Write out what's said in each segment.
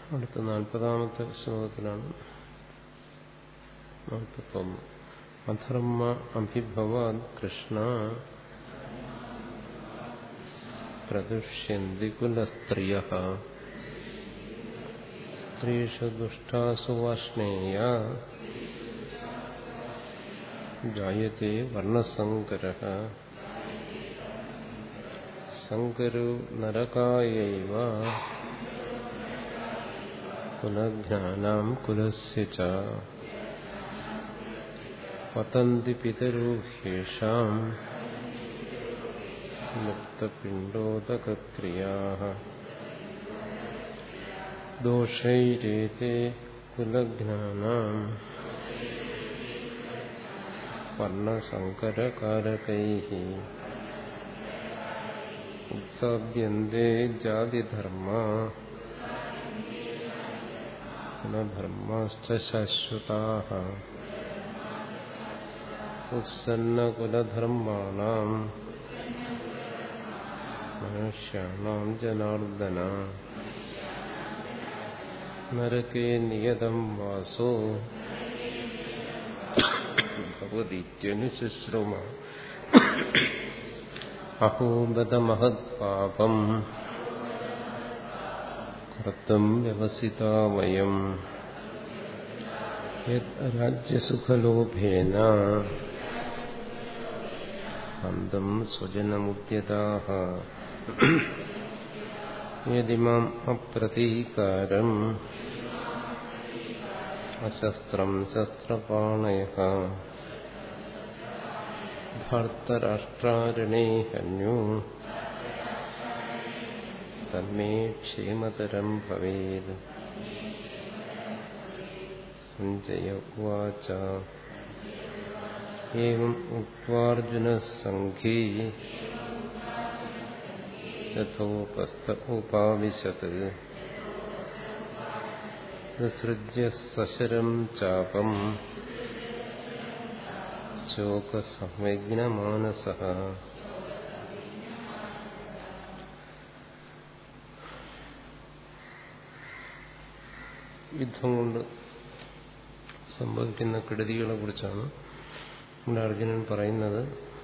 അടുത്ത നാൽപ്പതാമത്തെ ശ്ലോകത്തിലാണ് നാൽപ്പത്തൊന്ന് അധർമ്മ അഭിഭവാൻ കൃഷ്ണ പ്രദുഷ്യന്തി കുലസ്ത്രിയ സ്ത്രീഷു ദുഷ്ടാസു വാഷ്ണേയ ജായത്തെ വർണ്ണസങ്കര സങ്കരു നരകായൈവ കുലജ്ഞാനാം കുലസ്യ ച പതന്തി പിതരൂഹ്യേഷാം മുക്തപിണ്ഡോദകക്രിയാः ദോഷൈരേതേ കുലജ്ഞാനാം വർണ്ണസങ്കരകാരകൈः ഉത്സാദ്യന്തേ ജാതിധർമ്മ കുലധർമാശ്ച ശാശ്വതാः ഉത്സന്നകുലധർമാണാം മനുഷ്യാണാം ജനാർദ്ദന നരകേ നിയതം വാസോ ഭവതീത്യനുശുശ്രുമ അഹോബതമഹത്പാപം കർത്തും വ്യവസിതാ വയം യജ്ഞസുഖലോഭേന അന്തം സ്വജനമുദ്യതാः യതിമാം അപ്രതീകാരം അശസ്ത്രം ശസ്ത്രപാണയഃ ഭർത്തരാഷ്ട്രാരണേ ഹന്യു തന്മേ ക്ഷേമതരം ഭവേത് സഞ്ജയ ഉവാച एवम् उक्त्वार्जुनसङ्घी यथोपस्थ उपाविशत् विसृज्य सशरम् चापम् शोकसंविघ्नमानसः യുദ്ധം കൊണ്ട് സംഭവിക്കുന്ന കെടുതികളെ കുറിച്ചാണ് ഇവിടെ അർജുനൻ പറയുന്നത്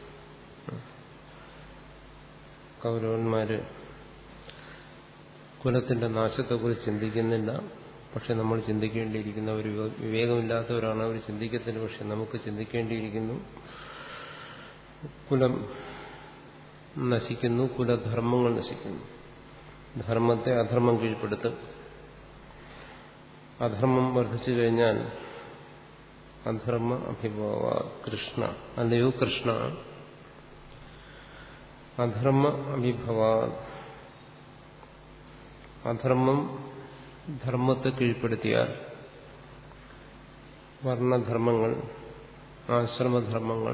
കൗരവന്മാര് കുലത്തിന്റെ നാശത്തെക്കുറിച്ച് ചിന്തിക്കുന്നില്ല പക്ഷെ നമ്മൾ ചിന്തിക്കേണ്ടിയിരിക്കുന്ന ഒരു വിവേകമില്ലാത്തവരാണ് അവർ ചിന്തിക്കത്തില്ല പക്ഷെ നമുക്ക് ചിന്തിക്കേണ്ടിയിരിക്കുന്നു കുലം നശിക്കുന്നു കുലധർമ്മങ്ങൾ നശിക്കുന്നു ധർമ്മത്തെ അധർമ്മം കീഴ്പ്പെടുത്തും അധർമ്മം വർദ്ധിച്ചു കഴിഞ്ഞാൽ അധർമ്മ അഭിഭവ കൃഷ്ണ അല്ലയോ കൃഷ്ണ അധർമ്മ അഭിഭവ അധർമ്മം ധർമ്മത്തെ കീഴ്പ്പെടുത്തിയാൽ വർണ്ണധർമ്മങ്ങൾ ആശ്രമധർമ്മങ്ങൾ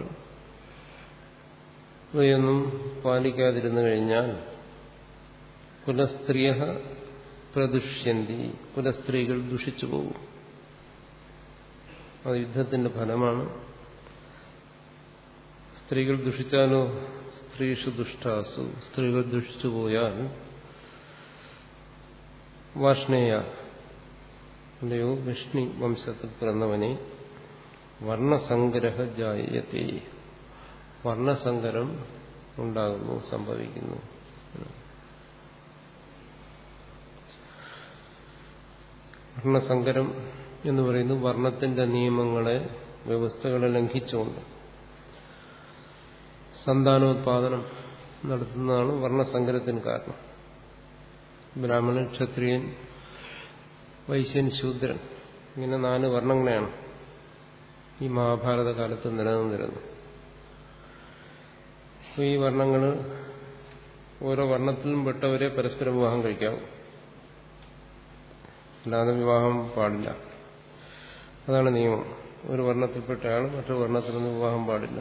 ഇവയൊന്നും പാലിക്കാതിരുന്നു കഴിഞ്ഞാൽ കുലസ്ത്രീയ പ്രദുഷ്യന്തി കുലസ്ത്രീകൾ ദുഷിച്ചു പോകും അത് യുദ്ധത്തിന്റെ ഫലമാണ് സ്ത്രീകൾ ദുഷിച്ചാലോ സ്ത്രീഷു ദുഷ്ടാസു സ്ത്രീകൾ ദുഷിച്ചു പോയാൽ വാഷ്ണേയ അല്ലയോ വിഷ്ണു വംശത്തിൽ പിറന്നവനെ വർണ്ണസങ്കരഹ ജായത്തെ വർണ്ണസങ്കരം ഉണ്ടാകുന്നു സംഭവിക്കുന്നു വർണ്ണസങ്കരം എന്ന് പറയുന്നത് വർണ്ണത്തിന്റെ നിയമങ്ങളെ വ്യവസ്ഥകളെ ലംഘിച്ചുകൊണ്ട് സന്താനോത്പാദനം നടത്തുന്നതാണ് വർണ്ണസങ്കരത്തിന് കാരണം ബ്രാഹ്മണൻ ക്ഷത്രിയൻ വൈശ്യൻ ശൂദ്രൻ ഇങ്ങനെ നാല് വർണ്ണങ്ങളെയാണ് ഈ മഹാഭാരത കാലത്ത് നിലനിന്നിരുന്നത് ഈ വർണ്ണങ്ങൾ ഓരോ വർണ്ണത്തിലും പെട്ടവരെ പരസ്പരം വിവാഹം കഴിക്കാവും അല്ലാതെ വിവാഹം പാടില്ല അതാണ് നിയമം ഒരു വർണ്ണത്തിൽപ്പെട്ട ആൾ മറ്റൊരു വർണ്ണത്തിൽ നിന്ന് വിവാഹം പാടില്ല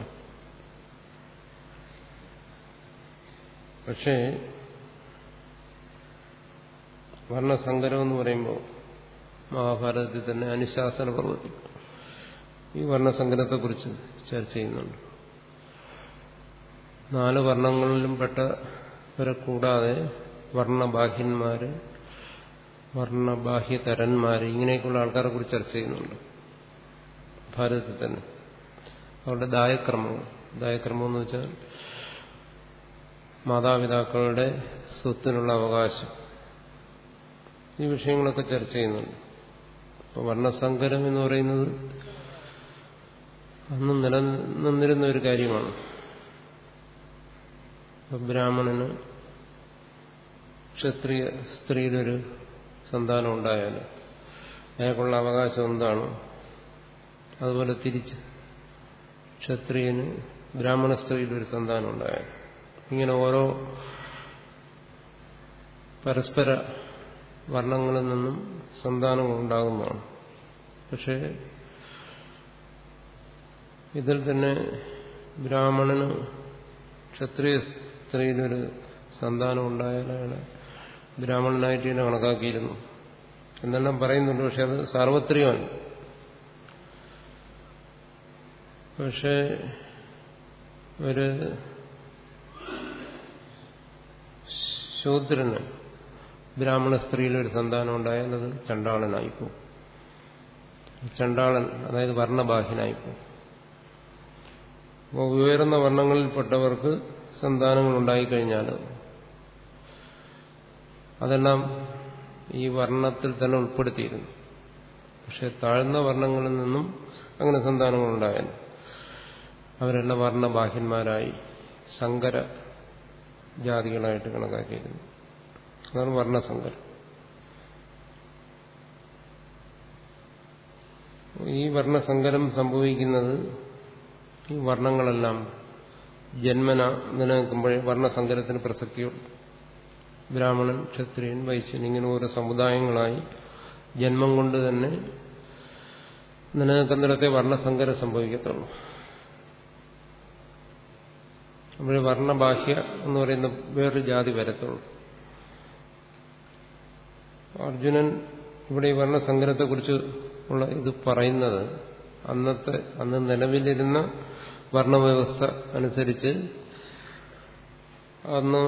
പക്ഷേ വർണ്ണസങ്കരം എന്ന് പറയുമ്പോൾ മഹാഭാരതത്തിൽ തന്നെ അനുശാസന പർവ്വത്തിൽ ഈ വർണ്ണസങ്കരത്തെക്കുറിച്ച് ചർച്ച ചെയ്യുന്നുണ്ട് നാല് വർണ്ണങ്ങളിലും പെട്ടവരെ കൂടാതെ വർണ്ണബാഹ്യന്മാര് വർണ്ണബാഹ്യതരന്മാർ ഇങ്ങനെയൊക്കെയുള്ള ആൾക്കാരെ കുറിച്ച് ചർച്ച ചെയ്യുന്നുണ്ട് ഭാരതത്തിൽ തന്നെ അവരുടെ ദായക്രമങ്ങൾ ദായക്രമം എന്ന് വെച്ചാൽ മാതാപിതാക്കളുടെ സ്വത്തിനുള്ള അവകാശം ഈ വിഷയങ്ങളൊക്കെ ചർച്ച ചെയ്യുന്നുണ്ട് അപ്പോൾ വർണ്ണസങ്കരം എന്ന് പറയുന്നത് അന്ന് നിലനിന്നിരുന്ന ഒരു കാര്യമാണ് ബ്രാഹ്മണന് ക്ഷത്രിയ സ്ത്രീയിലൊരു സന്താനം ഉണ്ടായാൽ അയാൾക്കുള്ള അവകാശം എന്താണ് അതുപോലെ തിരിച്ച് ക്ഷത്രിയന് ബ്രാഹ്മണ സ്ത്രീയിലൊരു സന്താനം ഉണ്ടായാൽ ഇങ്ങനെ ഓരോ പരസ്പര വർണ്ണങ്ങളിൽ നിന്നും സന്താനങ്ങൾ ഉണ്ടാകുന്നതാണ് പക്ഷേ ഇതിൽ തന്നെ ബ്രാഹ്മണന് ക്ഷത്രിയ സ്ത്രീയിലൊരു സന്താനം ഉണ്ടായാൽ അയാളെ ബ്രാഹ്മണനായിട്ട് തന്നെ കണക്കാക്കിയിരുന്നു എന്നെല്ലാം പറയുന്നുണ്ട് പക്ഷെ അത് സാർവത്രികമല്ല പക്ഷേ ഒരു ശൂദ്രന് ബ്രാഹ്മണ സ്ത്രീയിലൊരു സന്താനം ഉണ്ടായാൽ അത് ചണ്ടാളനായിപ്പോ ചണ്ടാളൻ അതായത് വർണ്ണബാഹ്യനായിപ്പോ അപ്പോൾ ഉയർന്ന വർണ്ണങ്ങളിൽപ്പെട്ടവർക്ക് സന്താനങ്ങൾ ഉണ്ടായിക്കഴിഞ്ഞാൽ അതെല്ലാം ഈ വർണ്ണത്തിൽ തന്നെ ഉൾപ്പെടുത്തിയിരുന്നു പക്ഷെ താഴ്ന്ന വർണ്ണങ്ങളിൽ നിന്നും അങ്ങനെ സന്താനങ്ങൾ ഉണ്ടായാൽ അവരെല്ലാം വർണ്ണബാഹ്യന്മാരായി സങ്കര ജാതികളായിട്ട് കണക്കാക്കിയിരുന്നു അതാണ് വർണ്ണസങ്കരം ഈ വർണ്ണസങ്കരം സംഭവിക്കുന്നത് ഈ വർണ്ണങ്ങളെല്ലാം ജന്മന നിലനിൽക്കുമ്പോഴേ വർണ്ണസങ്കരത്തിന് പ്രസക്തിയുള്ളൂ ബ്രാഹ്മണൻ ക്ഷത്രിയൻ വൈശ്യൻ ഇങ്ങനെ ഓരോ സമുദായങ്ങളായി ജന്മം കൊണ്ട് തന്നെ നിലനിൽക്കുന്നിടത്തെ വർണ്ണസങ്കരം സംഭവിക്കത്തുള്ളൂ അപ്പോൾ വർണ്ണബാഹ്യ എന്ന് പറയുന്ന വേറൊരു ജാതി വരത്തുള്ളൂ അർജുനൻ ഇവിടെ ഈ വർണ്ണസങ്കരത്തെക്കുറിച്ച് ഉള്ള ഇത് പറയുന്നത് അന്നത്തെ അന്ന് നിലവിലിരുന്ന വർണ്ണവ്യവസ്ഥ അനുസരിച്ച് അന്ന്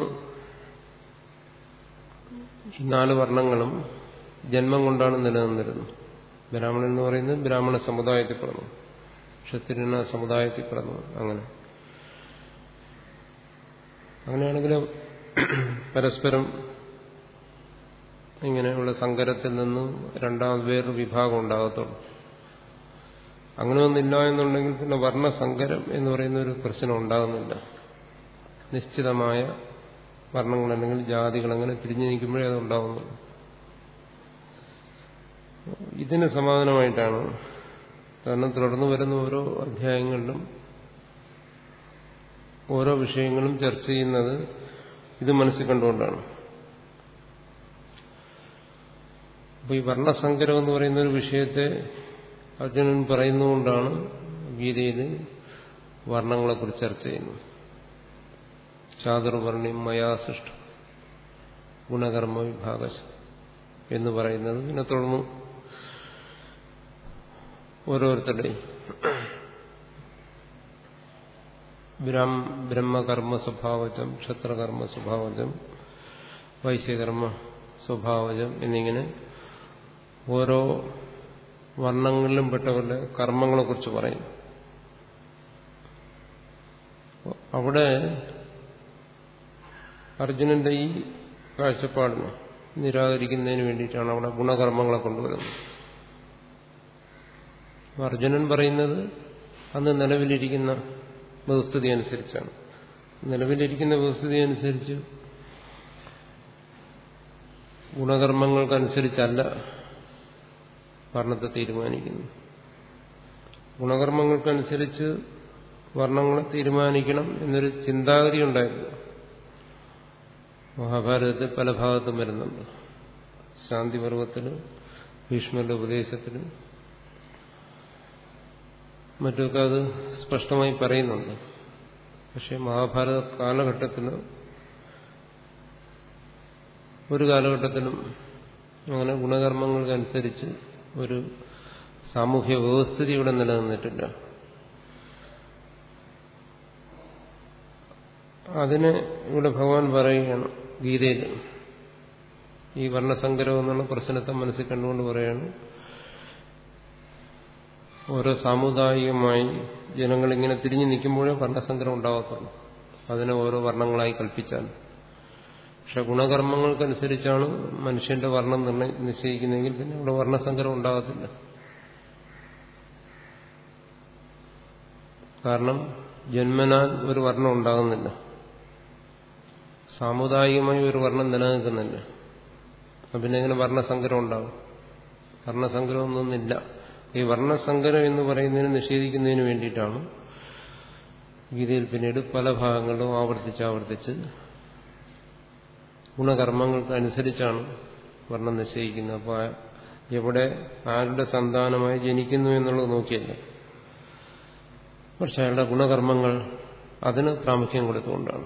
ഈ നാല് വർണ്ണങ്ങളും ജന്മം കൊണ്ടാണ് നിലനിന്നിരുന്നത് ബ്രാഹ്മണൻ എന്ന് പറയുന്നത് ബ്രാഹ്മണ സമുദായത്തിൽ പിറന്നു ക്ഷത്രിയന സമുദായത്തിൽ പിറന്നു അങ്ങനെ അങ്ങനെയാണെങ്കിൽ പരസ്പരം ഇങ്ങനെയുള്ള സങ്കരത്തിൽ നിന്ന് രണ്ടാമത് വേറൊരു വിഭാഗം ഉണ്ടാകത്തുള്ളൂ അങ്ങനെ ഒന്നില്ല എന്നുണ്ടെങ്കിൽ പിന്നെ വർണ്ണസങ്കരം എന്ന് പറയുന്ന ഒരു പ്രശ്നം ഉണ്ടാകുന്നില്ല നിശ്ചിതമായ വർണ്ണങ്ങൾ അല്ലെങ്കിൽ ജാതികൾ അങ്ങനെ തിരിഞ്ഞു നിൽക്കുമ്പോഴേ അത് ഉണ്ടാകുന്നുള്ളൂ ഇതിന് സമാധാനമായിട്ടാണ് കാരണം തുടർന്നു വരുന്ന ഓരോ അധ്യായങ്ങളിലും ഓരോ വിഷയങ്ങളും ചർച്ച ചെയ്യുന്നത് ഇത് മനസ്സിൽ കണ്ടുകൊണ്ടാണ് അപ്പൊ ഈ വർണ്ണസങ്കരം എന്ന് പറയുന്ന ഒരു വിഷയത്തെ അർജുനൻ പറയുന്നുകൊണ്ടാണ് ഗീതയിൽ വർണ്ണങ്ങളെക്കുറിച്ച് ചർച്ച ചെയ്യുന്നത് ചാതുർവർണ്ണ്യം മയാ സൃഷ്ട ഗുണകർമ്മ വിഭാഗശ എന്ന് പറയുന്നത് പിന്നെ തുടർന്ന് ഓരോരുത്തരുടെയും ബ്രഹ്മകർമ്മ സ്വഭാവജം ക്ഷത്രകർമ്മ സ്വഭാവജം വൈശ്യകർമ്മ സ്വഭാവജം എന്നിങ്ങനെ ഓരോ വർണ്ണങ്ങളിലും പെട്ടവരുടെ കർമ്മങ്ങളെക്കുറിച്ച് പറയും അവിടെ അർജുനന്റെ ഈ കാഴ്ചപ്പാടിന് നിരാകരിക്കുന്നതിന് വേണ്ടിയിട്ടാണ് അവിടെ ഗുണകർമ്മങ്ങളെ കൊണ്ടുവരുന്നത് അർജുനൻ പറയുന്നത് അന്ന് നിലവിലിരിക്കുന്ന വ്യവസ്ഥിതി അനുസരിച്ചാണ് നിലവിലിരിക്കുന്ന വ്യവസ്ഥിതി അനുസരിച്ച് ഗുണകർമ്മങ്ങൾക്കനുസരിച്ചല്ല വർണ്ണത്തെ തീരുമാനിക്കുന്നു ഗുണകർമ്മങ്ങൾക്കനുസരിച്ച് വർണ്ണങ്ങളെ തീരുമാനിക്കണം എന്നൊരു ചിന്താഗതി ഉണ്ടായിരുന്നു മഹാഭാരതത്തിൽ പല ഭാഗത്തും വരുന്നുണ്ട് ശാന്തിപർവത്തില് ഭീഷ്മരുടെ ഉപദേശത്തില് മറ്റൊക്കെ അത് സ്പഷ്ടമായി പറയുന്നുണ്ട് പക്ഷെ മഹാഭാരത കാലഘട്ടത്തിന് ഒരു കാലഘട്ടത്തിലും അങ്ങനെ ഗുണകർമ്മങ്ങൾക്കനുസരിച്ച് ഒരു സാമൂഹ്യ വ്യവസ്ഥിതി ഇവിടെ നിലനിന്നിട്ടില്ല അതിന് ഇവിടെ ഭഗവാൻ പറയുകയാണ് ഗീതയിൽ ഈ വർണ്ണസങ്കരം എന്നുള്ള പ്രശ്നത്തെ മനസ്സിൽ കണ്ടുകൊണ്ട് പറയാണ് ഓരോ സാമുദായികമായി ജനങ്ങളിങ്ങനെ തിരിഞ്ഞു നിൽക്കുമ്പോഴേ വർണ്ണസങ്കരം ഉണ്ടാകത്തുള്ളൂ അതിനെ ഓരോ വർണ്ണങ്ങളായി കൽപ്പിച്ചാൽ പക്ഷെ ഗുണകർമ്മങ്ങൾക്കനുസരിച്ചാണ് മനുഷ്യന്റെ വർണ്ണം നിർണ്ണയി നിശ്ചയിക്കുന്നതെങ്കിൽ പിന്നെ അവിടെ വർണ്ണസങ്കരം ഉണ്ടാകത്തില്ല കാരണം ജന്മനാൽ ഒരു വർണ്ണം ഉണ്ടാകുന്നില്ല സാമുദായികമായി ഒരു വർണ്ണം നിലനിൽക്കുന്നില്ല അപ്പം പിന്നെ എങ്ങനെ വർണ്ണസങ്കരം ഉണ്ടാകും വർണ്ണസങ്കരമൊന്നുമില്ല ഈ വർണ്ണസങ്കരം എന്ന് പറയുന്നതിന് നിഷേധിക്കുന്നതിന് വേണ്ടിയിട്ടാണ് ഗീതയിൽ പിന്നീട് പല ഭാഗങ്ങളിലും ആവർത്തിച്ച് ആവർത്തിച്ച് ഗുണകർമ്മങ്ങൾക്ക് അനുസരിച്ചാണ് വർണ്ണം നിശ്ചയിക്കുന്നത് അപ്പോൾ എവിടെ ആരുടെ സന്താനമായി ജനിക്കുന്നു എന്നുള്ളത് നോക്കിയല്ല പക്ഷെ അയാളുടെ ഗുണകർമ്മങ്ങൾ അതിന് പ്രാമുഖ്യം കൊടുത്തുകൊണ്ടാണ്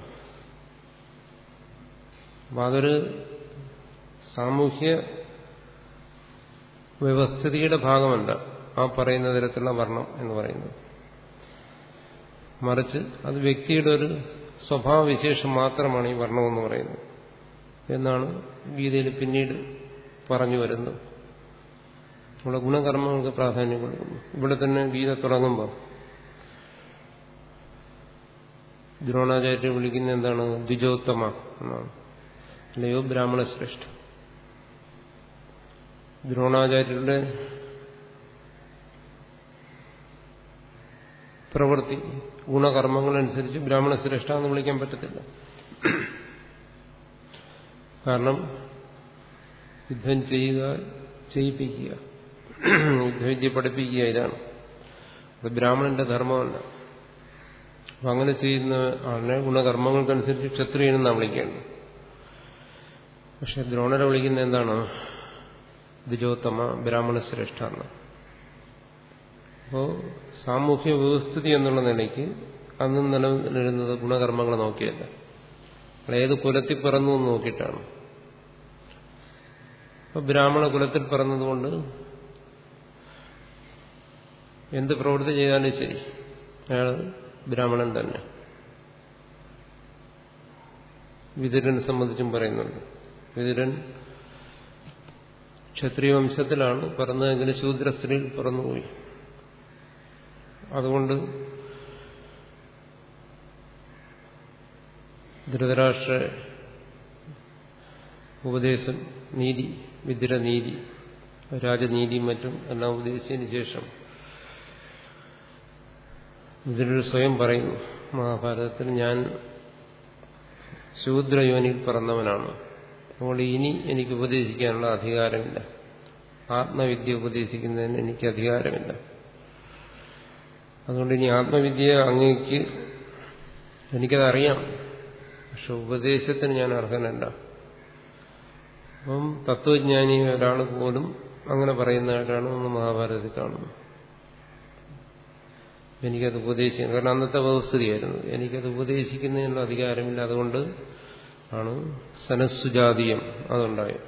അപ്പം അതൊരു സാമൂഹ്യ വ്യവസ്ഥിതിയുടെ ഭാഗമല്ല ആ പറയുന്ന തരത്തിലുള്ള വർണ്ണം എന്ന് പറയുന്നത് മറിച്ച് അത് വ്യക്തിയുടെ ഒരു സ്വഭാവവിശേഷം മാത്രമാണ് ഈ വർണ്ണം എന്ന് പറയുന്നത് എന്നാണ് ഗീതയിൽ പിന്നീട് പറഞ്ഞു വരുന്നത് നമ്മുടെ ഗുണകർമ്മങ്ങൾക്ക് പ്രാധാന്യം കൊടുക്കുന്നു ഇവിടെ തന്നെ ഗീത തുടങ്ങുമ്പോൾ ദ്രോണാചാര്യ വിളിക്കുന്ന എന്താണ് ദ്വിജോത്തമ എന്നാണ് അല്ലയോ ബ്രാഹ്മണ ശ്രേഷ്ഠ ദ്രോണാചാര്യരുടെ പ്രവൃത്തി ഗുണകർമ്മങ്ങളനുസരിച്ച് ബ്രാഹ്മണ ശ്രേഷ്ഠ എന്ന് വിളിക്കാൻ പറ്റത്തില്ല കാരണം യുദ്ധം ചെയ്യുക ചെയ്യിപ്പിക്കുക യുദ്ധവിദ്യ പഠിപ്പിക്കുക ഇതാണ് അത് ബ്രാഹ്മണന്റെ ധർമ്മമല്ല അപ്പം അങ്ങനെ ചെയ്യുന്ന ആളിനെ ഗുണകർമ്മങ്ങൾക്കനുസരിച്ച് ക്ഷത്രിയനെന്നാണ് വിളിക്കേണ്ടത് പക്ഷെ ദ്രോണരെ വിളിക്കുന്ന എന്താണ് ദ്വിജോത്തമ ബ്രാഹ്മണ ശ്രേഷ്ഠ എന്ന് അപ്പോ സാമൂഹ്യ വ്യവസ്ഥിതി എന്നുള്ള നിലയ്ക്ക് അന്ന് നിലനിരുന്നത് ഗുണകർമ്മങ്ങൾ നോക്കിയല്ല ഏത് കുലത്തിൽ പിറന്നു എന്ന് നോക്കിയിട്ടാണ് അപ്പൊ ബ്രാഹ്മണ കുലത്തിൽ പിറന്നതുകൊണ്ട് എന്ത് പ്രവൃത്തി ചെയ്താലും ശരി അയാൾ ബ്രാഹ്മണൻ തന്നെ വിതുരനെ സംബന്ധിച്ചും പറയുന്നുണ്ട് വിതുരൻ ക്ഷത്രിയ വംശത്തിലാണ് പിറന്നതെങ്കിലും ശൂദ്ര സ്ത്രീയിൽ പിറന്നുപോയി അതുകൊണ്ട് ധൃതരാഷ്ട്ര ഉപദേശം നീതി വിതുര നീതി രാജനീതിയും മറ്റും എല്ലാം ഉപദേശിച്ചതിന് ശേഷം വിതുരർ സ്വയം പറയുന്നു മഹാഭാരതത്തിൽ ഞാൻ ശൂദ്രയോനിൽ പിറന്നവനാണ് അതുകൊണ്ട് ഇനി എനിക്ക് ഉപദേശിക്കാനുള്ള അധികാരമില്ല ആത്മവിദ്യ ഉപദേശിക്കുന്നതിന് എനിക്ക് അധികാരമില്ല അതുകൊണ്ട് ഇനി ആത്മവിദ്യ അങ്ങേക്ക് എനിക്കതറിയാം പക്ഷെ ഉപദേശത്തിന് ഞാൻ അർഹനല്ല അപ്പം തത്വജ്ഞാനി ഒരാൾ പോലും അങ്ങനെ പറയുന്നതായിട്ടാണ് ഒന്ന് മഹാഭാരതത്തിൽ കാണുന്നത് എനിക്കത് ഉപദേശിക്കാൻ കാരണം അന്നത്തെ വ്യവസ്ഥിതിയായിരുന്നു എനിക്കത് ഉപദേശിക്കുന്നതിനുള്ള അധികാരമില്ല അതുകൊണ്ട് ആണ് സനസ്സുജാതീയം അതുണ്ടായത്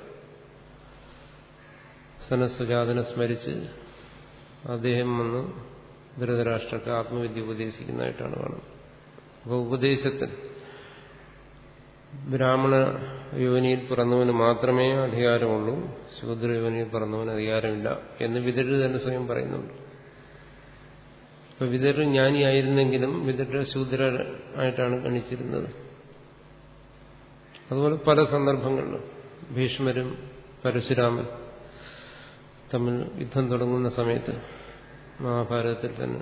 സനസ്സുജാതനെ സ്മരിച്ച് അദ്ദേഹം വന്ന് ധൃതരാഷ്ട്രക്ക് ആത്മവിദ്യ ഉപദേശിക്കുന്നതായിട്ടാണ് കാണുന്നത് അപ്പോൾ ഉപദേശത്തിന് ബ്രാഹ്മണ യോനിയിൽ പിറന്നവന് മാത്രമേ അധികാരമുള്ളൂ ശൂദ്ര യോനിയിൽ പിറന്നവന് അധികാരമില്ല എന്ന് വിദര് തന്നെ സ്വയം പറയുന്നുണ്ട് ഇപ്പൊ വിദർ ജ്ഞാനിയായിരുന്നെങ്കിലും വിദര് ശൂദ്രനായിട്ടാണ് ഗണിച്ചിരുന്നത് അതുപോലെ പല സന്ദർഭങ്ങളിലും ഭീഷ്മരും പരശുരാമൻ തമ്മിൽ യുദ്ധം തുടങ്ങുന്ന സമയത്ത് മഹാഭാരതത്തിൽ തന്നെ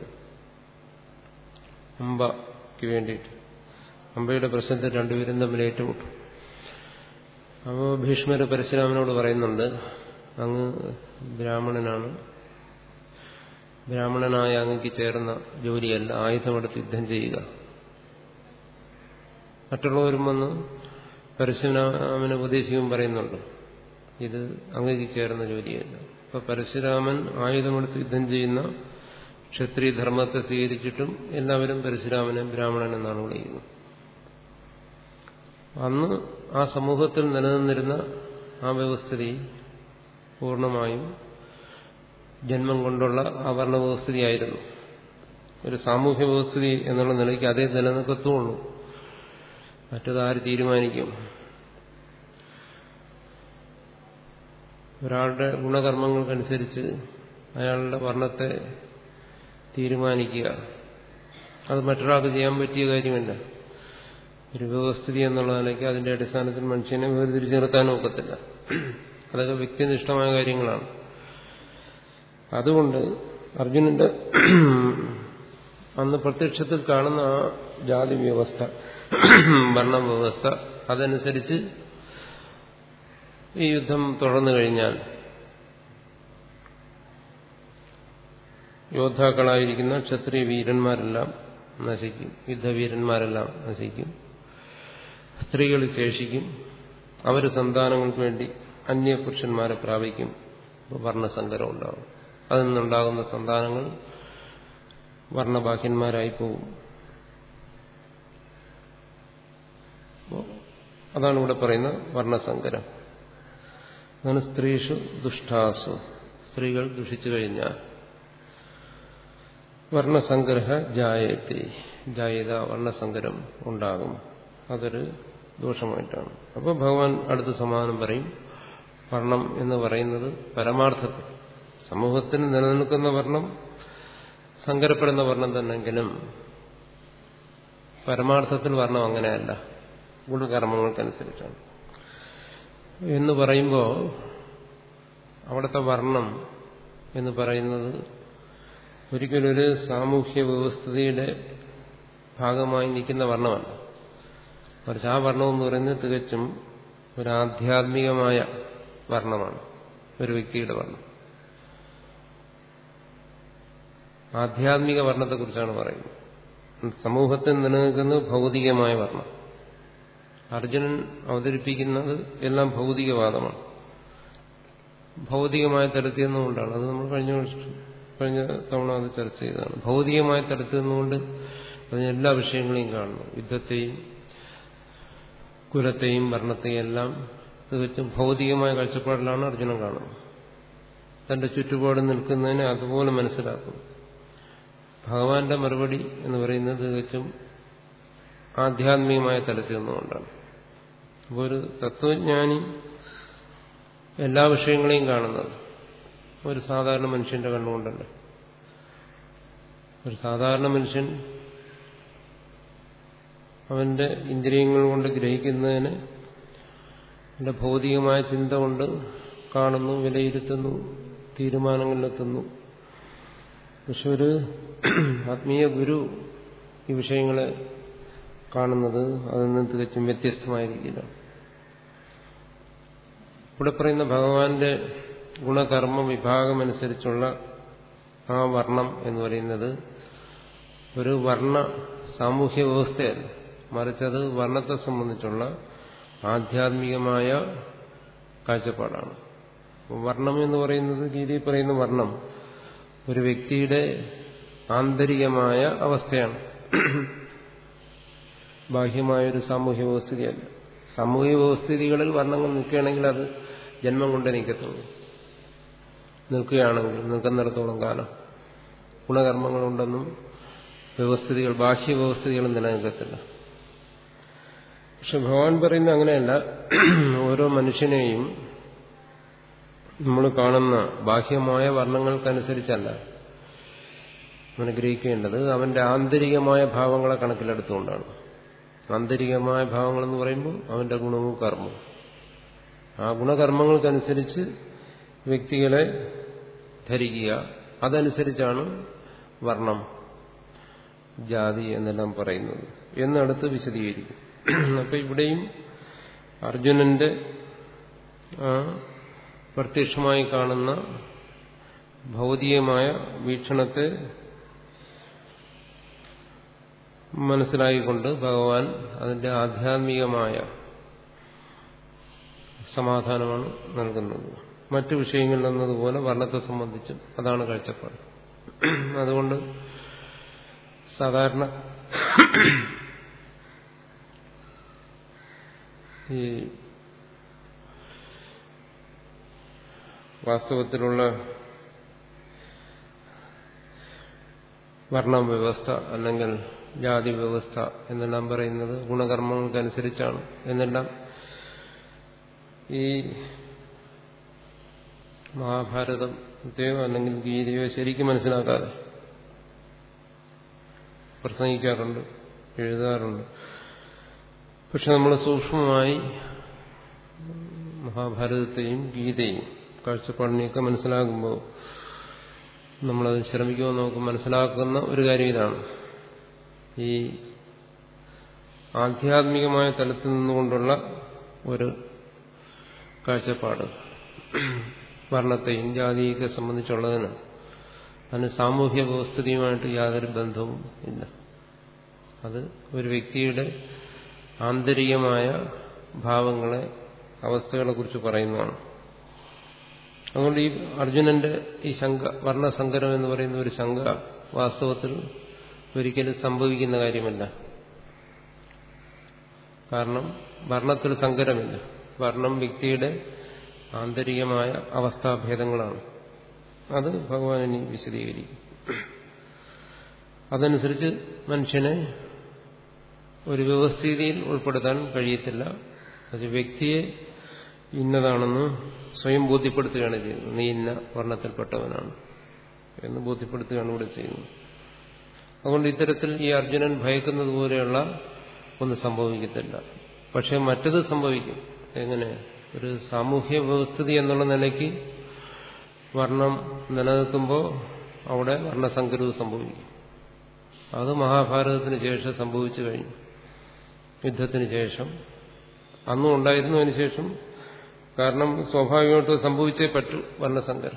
അമ്പയ്ക്ക് വേണ്ടിയിട്ട് അമ്പയുടെ പ്രശ്നത്തിൽ രണ്ടുപേരും തമ്മിൽ ഏറ്റുമുട്ടും അപ്പോൾ ഭീഷ്മര് പരശുരാമനോട് പറയുന്നുണ്ട് അങ്ങ് ബ്രാഹ്മണനാണ് ബ്രാഹ്മണനായ അങ്ങക്ക് ചേർന്ന ജോലിയല്ല ആയുധമെടുത്ത് യുദ്ധം ചെയ്യുക മറ്റുള്ളവരും വന്ന് പരശുരാമനെ ഉപദേശിക്കും പറയുന്നുണ്ട് ഇത് അങ്ങക്ക് ചേർന്ന ജോലിയല്ല അപ്പൊ പരശുരാമൻ ആയുധമെടുത്ത് യുദ്ധം ചെയ്യുന്ന ക്ഷത്രിയ ധർമ്മത്തെ സ്വീകരിച്ചിട്ടും എല്ലാവരും പരശുരാമനെ ബ്രാഹ്മണൻ എന്നാണ് വിളിക്കുന്നത് അന്ന് ആ സമൂഹത്തിൽ നിലനിന്നിരുന്ന ആ വ്യവസ്ഥിതി പൂർണ്ണമായും ജന്മം കൊണ്ടുള്ള ആവരണ വ്യവസ്ഥിതിയായിരുന്നു ഒരു സാമൂഹ്യ വ്യവസ്ഥിതി എന്നുള്ള നിലയ്ക്ക് അതേ നിലനിൽക്കത്തുള്ളൂ മറ്റത് ആര് തീരുമാനിക്കും ഒരാളുടെ ഗുണകർമ്മങ്ങൾക്കനുസരിച്ച് അയാളുടെ വർണ്ണത്തെ തീരുമാനിക്കുക അത് മറ്റൊരാൾക്ക് ചെയ്യാൻ പറ്റിയ കാര്യമല്ല ഒരു വ്യവസ്ഥിതി എന്നുള്ള നിലയ്ക്ക് അതിന്റെ അടിസ്ഥാനത്തിൽ മനുഷ്യനെ വേർതിരിച്ചു നിർത്താനും ഒക്കത്തില്ല അതൊക്കെ വ്യക്തിനിഷ്ഠമായ കാര്യങ്ങളാണ് അതുകൊണ്ട് അർജുനന്റെ അന്ന് പ്രത്യക്ഷത്തിൽ കാണുന്ന ആ ജാതി വ്യവസ്ഥ വർണ്ണ വ്യവസ്ഥ അതനുസരിച്ച് ഈ യുദ്ധം തുടർന്നു കഴിഞ്ഞാൽ യോദ്ധാക്കളായിരിക്കുന്ന ക്ഷത്രിയ വീരന്മാരെല്ലാം നശിക്കും യുദ്ധവീരന്മാരെല്ലാം നശിക്കും സ്ത്രീകൾ ശേഷിക്കും അവർ സന്താനങ്ങൾക്ക് വേണ്ടി അന്യപുരുഷന്മാരെ പ്രാപിക്കും വർണ്ണസങ്കരം ഉണ്ടാകും അതിൽ നിന്നുണ്ടാകുന്ന സന്താനങ്ങൾ വർണ്ണബാഹ്യന്മാരായി പോകും അതാണ് ഇവിടെ പറയുന്ന വർണ്ണസങ്കരം അതാണ് സ്ത്രീഷു ദുഷ്ടാസു സ്ത്രീകൾ ദുഷിച്ചു കഴിഞ്ഞാൽ വർണ്ണസംഗ്രഹ ജായത്തെ ജായത വർണ്ണസങ്കരം ഉണ്ടാകും അതൊരു ദോഷമായിട്ടാണ് അപ്പോൾ ഭഗവാൻ അടുത്ത സമാധാനം പറയും വർണ്ണം എന്ന് പറയുന്നത് പരമാർത്ഥത്തിൽ സമൂഹത്തിന് നിലനിൽക്കുന്ന വർണ്ണം സങ്കരപ്പെടുന്ന വർണ്ണം തന്നെങ്കിലും പരമാർത്ഥത്തിൽ വർണ്ണം അങ്ങനെയല്ല ഗുണകർമ്മങ്ങൾക്കനുസരിച്ചാണ് എന്ന് പറയുമ്പോൾ അവിടുത്തെ വർണ്ണം എന്ന് പറയുന്നത് ഒരിക്കലൊരു സാമൂഹ്യ വ്യവസ്ഥയുടെ ഭാഗമായി നിൽക്കുന്ന വർണ്ണമല്ല മറിച്ച് ആ വർണ്ണം എന്ന് പറയുന്നത് തികച്ചും ഒരു ആധ്യാത്മികമായ വർണ്ണമാണ് ഒരു വ്യക്തിയുടെ വർണ്ണം ആധ്യാത്മിക വർണ്ണത്തെക്കുറിച്ചാണ് പറയുന്നത് സമൂഹത്തിൽ നിലനിൽക്കുന്നത് ഭൗതികമായ വർണ്ണം അർജുനൻ അവതരിപ്പിക്കുന്നത് എല്ലാം ഭൗതികവാദമാണ് ഭൗതികമായ തലത്തിൽ നിന്നുകൊണ്ടാണ് അത് നമ്മൾ കഴിഞ്ഞ കഴിഞ്ഞ തവണ അത് ചർച്ച ചെയ്തതാണ് ഭൗതികമായ തലത്തിൽ നിന്നുകൊണ്ട് അതിന് എല്ലാ വിഷയങ്ങളെയും കാണുന്നു യുദ്ധത്തെയും കുലത്തെയും വർണ്ണത്തെയും എല്ലാം തികച്ചും ഭൗതികമായ കാഴ്ചപ്പാടിലാണ് അർജുനൻ കാണുന്നത് തന്റെ ചുറ്റുപാട് നിൽക്കുന്നതിനെ അതുപോലെ മനസ്സിലാക്കും ഭഗവാന്റെ മറുപടി എന്ന് പറയുന്നത് തികച്ചും ആധ്യാത്മികമായ തലത്തിൽ നിന്നുകൊണ്ടാണ് അപ്പോൾ ഒരു തത്വജ്ഞാനി എല്ലാ വിഷയങ്ങളെയും കാണുന്നത് ഒരു സാധാരണ മനുഷ്യന്റെ കണ്ണുകൊണ്ടല്ല ഒരു സാധാരണ മനുഷ്യൻ അവന്റെ ഇന്ദ്രിയങ്ങൾ കൊണ്ട് ഗ്രഹിക്കുന്നതിന് അവന്റെ ഭൗതികമായ ചിന്ത കൊണ്ട് കാണുന്നു വിലയിരുത്തുന്നു തീരുമാനങ്ങളിലെത്തുന്നു പക്ഷെ ഒരു ആത്മീയ ഗുരു ഈ വിഷയങ്ങളെ കാണുന്നത് അതിൽ നിന്ന് തികച്ചും വ്യത്യസ്തമായ രീതിയിലാണ് ഇവിടെ പറയുന്ന ഭഗവാന്റെ ഗുണകർമ്മ വിഭാഗമനുസരിച്ചുള്ള ആ വർണ്ണം എന്ന് പറയുന്നത് ഒരു വർണ്ണ സാമൂഹ്യ വ്യവസ്ഥയല്ല മറിച്ചത് വർണ്ണത്തെ സംബന്ധിച്ചുള്ള ആധ്യാത്മികമായ കാഴ്ചപ്പാടാണ് വർണ്ണം എന്ന് പറയുന്നത് ഗീതയിൽ പറയുന്ന വർണ്ണം ഒരു വ്യക്തിയുടെ ആന്തരികമായ അവസ്ഥയാണ് ബാഹ്യമായൊരു സാമൂഹ്യ വ്യവസ്ഥിതിയല്ല സാമൂഹ്യ വ്യവസ്ഥിതികളിൽ വർണ്ണങ്ങൾ നിൽക്കുകയാണെങ്കിൽ അത് ജന്മം കൊണ്ട് നിൽക്കത്തുള്ളൂ നിൽക്കുകയാണെങ്കിൽ നിൽക്കുന്നിടത്തോളം കാലം ഗുണകർമ്മങ്ങളുണ്ടെന്നും വ്യവസ്ഥിതികൾ ബാഹ്യ വ്യവസ്ഥിതികളും നിലനിൽക്കത്തില്ല പക്ഷെ ഭഗവാൻ പറയുന്ന അങ്ങനെയല്ല ഓരോ മനുഷ്യനെയും നമ്മൾ കാണുന്ന ബാഹ്യമായ വർണ്ണങ്ങൾക്കനുസരിച്ചല്ല അനുഗ്രഹിക്കേണ്ടത് അവന്റെ ആന്തരികമായ ഭാവങ്ങളെ കണക്കിലെടുത്തുകൊണ്ടാണ് ആന്തരികമായ ഭാവങ്ങളെന്ന് പറയുമ്പോൾ അവന്റെ ഗുണവും കർമ്മവും ആ ഗുണകർമ്മങ്ങൾക്കനുസരിച്ച് വ്യക്തികളെ ധരിക്കുക അതനുസരിച്ചാണ് വർണ്ണം ജാതി എന്നെല്ലാം പറയുന്നത് എന്നടുത്ത് വിശദീകരിക്കും അപ്പൊ ഇവിടെയും അർജുനന്റെ പ്രത്യക്ഷമായി കാണുന്ന ഭൗതികമായ വീക്ഷണത്തെ മനസ്സിലായിക്കൊണ്ട് ഭഗവാൻ അതിന്റെ ആധ്യാത്മികമായ സമാധാനമാണ് നൽകുന്നത് മറ്റു വിഷയങ്ങളിൽ എന്നതുപോലെ വർണ്ണത്തെ സംബന്ധിച്ചും അതാണ് കാഴ്ചപ്പാട് അതുകൊണ്ട് സാധാരണ ഈ വാസ്തവത്തിലുള്ള വർണ്ണ വ്യവസ്ഥ അല്ലെങ്കിൽ ജാതി വ്യവസ്ഥ എന്നെല്ലാം പറയുന്നത് ഗുണകർമ്മങ്ങൾക്കനുസരിച്ചാണ് എന്നെല്ലാം ഈ മഹാഭാരതത്തെയോ അല്ലെങ്കിൽ ഗീതയോ ശരിക്കും മനസ്സിലാക്കാതെ പ്രസംഗിക്കാറുണ്ട് എഴുതാറുണ്ട് പക്ഷെ നമ്മൾ സൂക്ഷ്മമായി മഹാഭാരതത്തെയും ഗീതയും കാഴ്ചപ്പാടിനെയൊക്കെ മനസ്സിലാക്കുമ്പോൾ നമ്മളത് ശ്രമിക്കുമ്പോൾ നമുക്ക് മനസ്സിലാക്കുന്ന ഒരു കാര്യം ഇതാണ് ഈ ആധ്യാത്മികമായ തലത്തിൽ നിന്നുകൊണ്ടുള്ള ഒരു കാഴ്ചപ്പാട് വർണ്ണത്തെയും ജാതിയൊക്കെ സംബന്ധിച്ചുള്ളതിന് അതിന് സാമൂഹ്യ വ്യവസ്ഥിതിയുമായിട്ട് യാതൊരു ബന്ധവും ഇല്ല അത് ഒരു വ്യക്തിയുടെ ആന്തരികമായ ഭാവങ്ങളെ അവസ്ഥകളെ കുറിച്ച് പറയുന്നതാണ് അതുകൊണ്ട് ഈ അർജുനന്റെ ഈ ശങ്ക വർണ്ണസങ്കരം എന്ന് പറയുന്ന ഒരു ശങ്ക വാസ്തവത്തിൽ ഒരിക്കലും സംഭവിക്കുന്ന കാര്യമല്ല കാരണം വർണ്ണത്തിൽ സങ്കരമില്ല വർണ്ണം വ്യക്തിയുടെ ആന്തരികമായ അവസ്ഥാഭേദങ്ങളാണ് അത് ഭഗവാൻ ഇനി വിശദീകരിക്കും അതനുസരിച്ച് മനുഷ്യനെ ഒരു വ്യവസ്ഥിതിയിൽ ഉൾപ്പെടുത്താൻ കഴിയത്തില്ല അത് വ്യക്തിയെ ഇന്നതാണെന്ന് സ്വയം ബോധ്യപ്പെടുത്തുകയാണ് ചെയ്യുന്നത് നീ ഇന്ന വർണ്ണത്തിൽപ്പെട്ടവനാണ് എന്ന് ബോധ്യപ്പെടുത്തുകയാണ് ഇവിടെ ചെയ്യുന്നത് അതുകൊണ്ട് ഇത്തരത്തിൽ ഈ അർജുനൻ ഭയക്കുന്നത് പോലെയുള്ള ഒന്നും സംഭവിക്കത്തില്ല പക്ഷെ മറ്റത് സംഭവിക്കും എങ്ങനെ ഒരു സാമൂഹ്യ വ്യവസ്ഥിതി എന്നുള്ള നിലയ്ക്ക് വർണ്ണം നിലനിൽക്കുമ്പോൾ അവിടെ വർണ്ണസങ്കരവ് സംഭവിക്കും അത് മഹാഭാരതത്തിന് ശേഷം സംഭവിച്ചു കഴിഞ്ഞു യുദ്ധത്തിന് ശേഷം അന്നും ഉണ്ടായിരുന്നു അതിന് ശേഷം കാരണം സ്വാഭാവികമായിട്ട് സംഭവിച്ചേ പറ്റൂ വർണ്ണസങ്കരം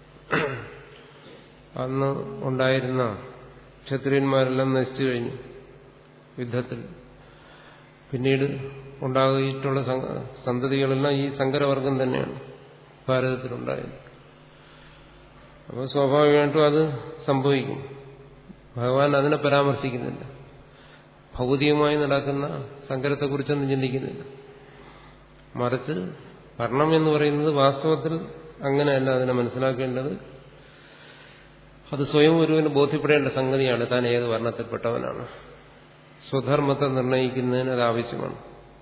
അന്ന് ഉണ്ടായിരുന്ന ക്ഷത്രിയന്മാരെല്ലാം നശിച്ചു കഴിഞ്ഞു യുദ്ധത്തിൽ പിന്നീട് ഉണ്ടാകിയിട്ടുള്ള സന്തതികളെല്ലാം ഈ സങ്കരവർഗം തന്നെയാണ് ഭാരതത്തിലുണ്ടായത് അപ്പോൾ സ്വാഭാവികമായിട്ടും അത് സംഭവിക്കും ഭഗവാൻ അതിനെ പരാമർശിക്കുന്നില്ല ഭൗതികമായി നടക്കുന്ന സങ്കരത്തെക്കുറിച്ചൊന്നും ചിന്തിക്കുന്നില്ല മറിച്ച് വർണ്ണം എന്ന് പറയുന്നത് വാസ്തവത്തിൽ അങ്ങനെയല്ല അതിനെ മനസ്സിലാക്കേണ്ടത് അത് സ്വയം ഒരുവിന് ബോധ്യപ്പെടേണ്ട സംഗതിയാണ് താൻ ഏത് വർണ്ണത്തിൽപ്പെട്ടവനാണ് സ്വധർമ്മത്തെ നിർണയിക്കുന്നതിന് അത് ആവശ്യമാണ്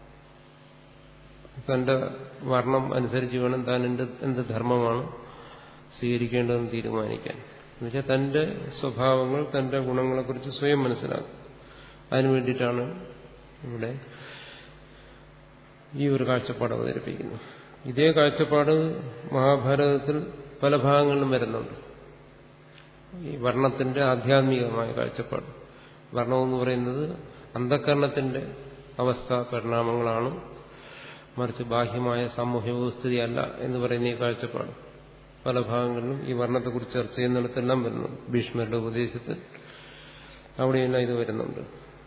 തന്റെ വർണ്ണം അനുസരിച്ച് വേണം താൻ എന്ത് എന്ത് ധർമ്മമാണ് സ്വീകരിക്കേണ്ടതെന്ന് തീരുമാനിക്കാൻ എന്നുവെച്ചാൽ തന്റെ സ്വഭാവങ്ങൾ തന്റെ ഗുണങ്ങളെക്കുറിച്ച് സ്വയം മനസ്സിലാക്കും അതിനു വേണ്ടിയിട്ടാണ് ഇവിടെ ഈ ഒരു കാഴ്ചപ്പാട് അവതരിപ്പിക്കുന്നത് ഇതേ കാഴ്ചപ്പാട് മഹാഭാരതത്തിൽ പല ഭാഗങ്ങളിലും വരുന്നുണ്ട് ഈ വർണ്ണത്തിന്റെ ആധ്യാത്മികമായ കാഴ്ചപ്പാട് വർണ്ണമെന്ന് പറയുന്നത് അന്ധകരണത്തിന്റെ അവസ്ഥ പരിണാമങ്ങളാണ് മറിച്ച് ബാഹ്യമായ സാമൂഹ്യ വ്യവസ്ഥിതി അല്ല എന്ന് പറയുന്ന ഈ കാഴ്ചപ്പാട് പല ഭാഗങ്ങളിലും ഈ വർണ്ണത്തെക്കുറിച്ച് ചർച്ച ചെയ്യുന്നിടത്തെല്ലാം വരുന്നു ഭീഷ്മരുടെ ഉപദേശത്തിൽ അവിടെയെല്ലാം ഇത് വരുന്നുണ്ട്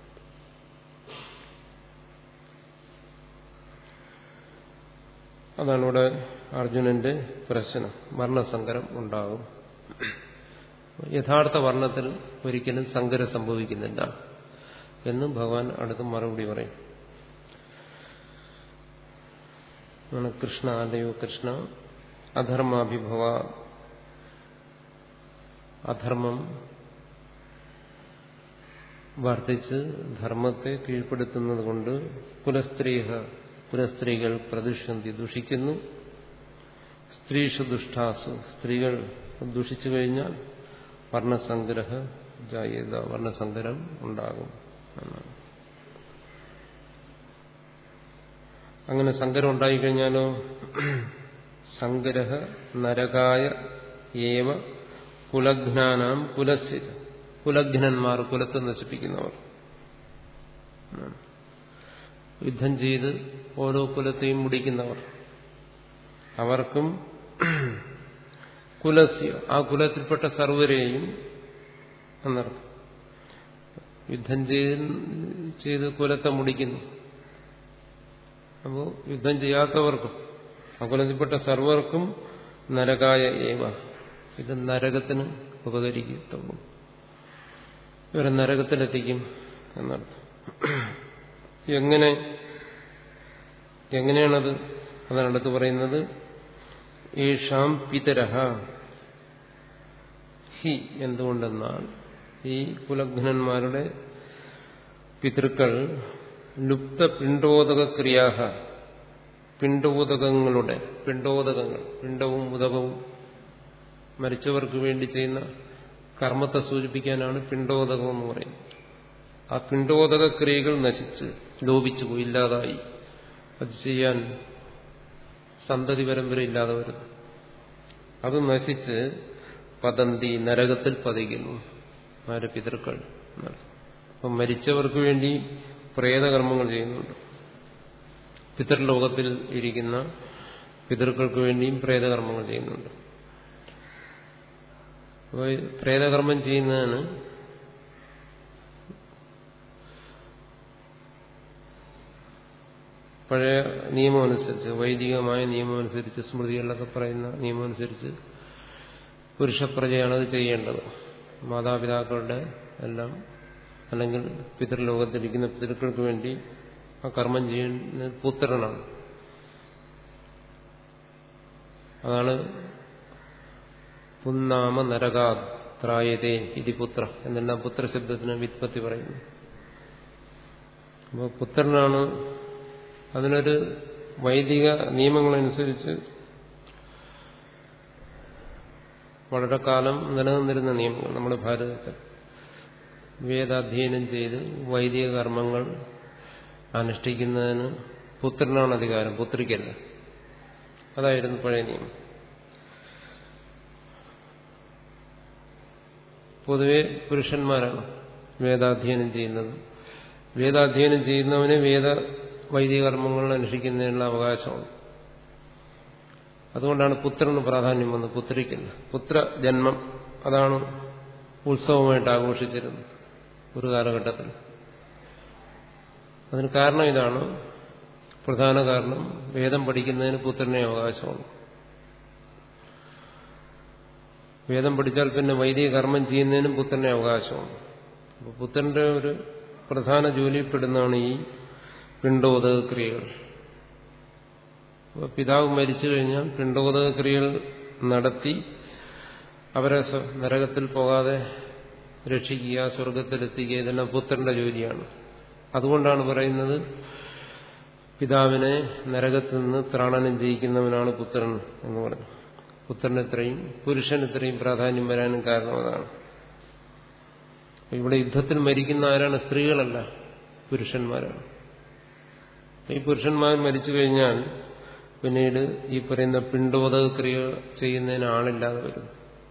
അതാണ് ഇവിടെ അർജുനന്റെ പ്രശ്നം വർണ്ണസങ്കരം ഉണ്ടാകും യഥാർത്ഥ വർണ്ണത്തിൽ ഒരിക്കലും സങ്കരം സംഭവിക്കുന്നില്ല എന്നും ഭഗവാൻ അടുത്ത് മറുപടി പറയും കൃഷ്ണ അല്ലയോ കൃഷ്ണ അധർമാഭിഭവ അധർമ്മം വർദ്ധിച്ച് ധർമ്മത്തെ കീഴ്പ്പെടുത്തുന്നത് കൊണ്ട് കുലസ്ത്രീഹ കുലസ്ത്രീകൾ പ്രതിഷന്തി ദുഷിക്കുന്നു സ്ത്രീഷു ദുഷ്ടാസു സ്ത്രീകൾ ദുഷിച്ചു കഴിഞ്ഞാൽ വർണ്ണസംഗ്രഹ ജായത വർണ്ണസങ്കരം ഉണ്ടാകും എന്നാണ് അങ്ങനെ സങ്കരം ഉണ്ടായിക്കഴിഞ്ഞാലോ സങ്കരഹ നരകായ ഏവ കുലഘ്നാനാം കുലസ്യ കുലഘ്നന്മാർ കുലത്തെ നശിപ്പിക്കുന്നവർ യുദ്ധം ചെയ്ത് ഓരോ കുലത്തെയും മുടിക്കുന്നവർ അവർക്കും കുലസ്യ ആ കുലത്തിൽപ്പെട്ട സർവരെയും എന്നർത്ഥം യുദ്ധം ചെയ്ത് ചെയ്ത് കുലത്തെ മുടിക്കുന്നു അപ്പോൾ യുദ്ധം ചെയ്യാത്തവർക്കും ആ കുലത്തിൽപ്പെട്ട സർവർക്കും നരകായ ഏവ ഇത് നരകത്തിന് ഉപകരിക്കത്തുള്ളൂ ഇവരെ നരകത്തിലെത്തിക്കും എന്നർത്ഥം എങ്ങനെ എങ്ങനെയാണത് അതാണ് അടുത്ത് പറയുന്നത് ഏഷാം പിതരഹ ഹി എന്തുകൊണ്ടെന്നാൽ ഈ കുലഘ്നന്മാരുടെ പിതൃക്കൾ ലുപ്ത പിണ്ടോദക ക്രിയാഹ പിണ്ടോദകങ്ങളുടെ പിണ്ടോദകങ്ങൾ പിണ്ടവും ഉദകവും മരിച്ചവർക്ക് വേണ്ടി ചെയ്യുന്ന കർമ്മത്തെ സൂചിപ്പിക്കാനാണ് പിണ്ടോദകം എന്ന് പറയുന്നത് ആ പിണ്ടോദക ക്രിയകൾ നശിച്ച് ലോപിച്ചു പോയി ഇല്ലാതായി അത് ചെയ്യാൻ സന്തതി പരമ്പര ഇല്ലാതെ വരുന്നു അത് നശിച്ച് പതന്തി നരകത്തിൽ പതിക്കുന്നു ആര് പിതൃക്കൾ അപ്പം മരിച്ചവർക്ക് വേണ്ടി പ്രേതകർമ്മങ്ങൾ ചെയ്യുന്നുണ്ട് പിതൃലോകത്തിൽ ഇരിക്കുന്ന പിതൃക്കൾക്ക് വേണ്ടിയും പ്രേതകർമ്മങ്ങൾ ചെയ്യുന്നുണ്ട് അപ്പോൾ പ്രേതകർമ്മം ചെയ്യുന്നതിന് പഴയ നിയമമനുസരിച്ച് വൈദികമായ നിയമമനുസരിച്ച് സ്മൃതികളിലൊക്കെ പറയുന്ന നിയമമനുസരിച്ച് പുരുഷപ്രജയാണ് അത് ചെയ്യേണ്ടത് മാതാപിതാക്കളുടെ എല്ലാം അല്ലെങ്കിൽ പിതൃലോകത്തിരിക്കുന്ന പിതൃക്കൾക്ക് വേണ്ടി ആ കർമ്മം ചെയ്യുന്ന പുത്രനാണ് അതാണ് പുന്നാമ നരകാത്രായതേ ഇതി പുത്ര എന്നെല്ലാം പുത്രശബ്ദത്തിന് വിത്പത്തി പറയുന്നു അപ്പോൾ പുത്രനാണ് അതിനൊരു വൈദിക നിയമങ്ങളനുസരിച്ച് വളരെ കാലം നിലനിന്നിരുന്ന നിയമങ്ങൾ നമ്മുടെ ഭാരതത്തിൽ വേദാധ്യയനം ചെയ്ത് വൈദിക കർമ്മങ്ങൾ അനുഷ്ഠിക്കുന്നതിന് പുത്രനാണ് അധികാരം പുത്രിക്കല്ല അതായിരുന്നു പഴയ നിയമം പൊതുവെ പുരുഷന്മാരാണ് വേദാധ്യയനം ചെയ്യുന്നത് വേദാധ്യയനം ചെയ്യുന്നവന് വേദ വൈദിക കർമ്മങ്ങൾ അനുഷ്ഠിക്കുന്നതിനുള്ള അവകാശമാണ് അതുകൊണ്ടാണ് പുത്രന് പ്രാധാന്യം വന്നത് പുത്രിക്കില്ല പുത്ര ജന്മം അതാണ് ഉത്സവമായിട്ട് ആഘോഷിച്ചിരുന്നത് ഒരു കാലഘട്ടത്തിൽ അതിന് കാരണം ഇതാണ് പ്രധാന കാരണം വേദം പഠിക്കുന്നതിന് പുത്രനെ അവകാശമാണ് വേദം പഠിച്ചാൽ പിന്നെ വൈദിക കർമ്മം ചെയ്യുന്നതിനും പുത്രനെ അവകാശമാണ് അപ്പോൾ പുത്രന്റെ ഒരു പ്രധാന ജോലിപ്പെടുന്നതാണ് ഈ പിണ്ടോദക ക്രിയകൾ പിതാവ് മരിച്ചു കഴിഞ്ഞാൽ പിണ്ടോദക ക്രിയകൾ നടത്തി അവരെ നരകത്തിൽ പോകാതെ രക്ഷിക്കുക സ്വർഗത്തിലെത്തിക്കുക ഇതെല്ലാം പുത്രന്റെ ജോലിയാണ് അതുകൊണ്ടാണ് പറയുന്നത് പിതാവിനെ നരകത്തിൽ നിന്ന് ത്രാണനം ചെയ്യിക്കുന്നവനാണ് പുത്രൻ എന്ന് പറഞ്ഞു പുത്രന് ഇത്രയും പുരുഷൻ ഇത്രയും പ്രാധാന്യം വരാനും കാരണം അതാണ് ഇവിടെ യുദ്ധത്തിൽ മരിക്കുന്ന ആരാണ് സ്ത്രീകളല്ല പുരുഷന്മാരാണ് ഈ പുരുഷന്മാർ മരിച്ചു കഴിഞ്ഞാൽ പിന്നീട് ഈ പറയുന്ന പിണ്ടോദക ക്രിയ ചെയ്യുന്നതിന് ആളില്ലാതെ വരും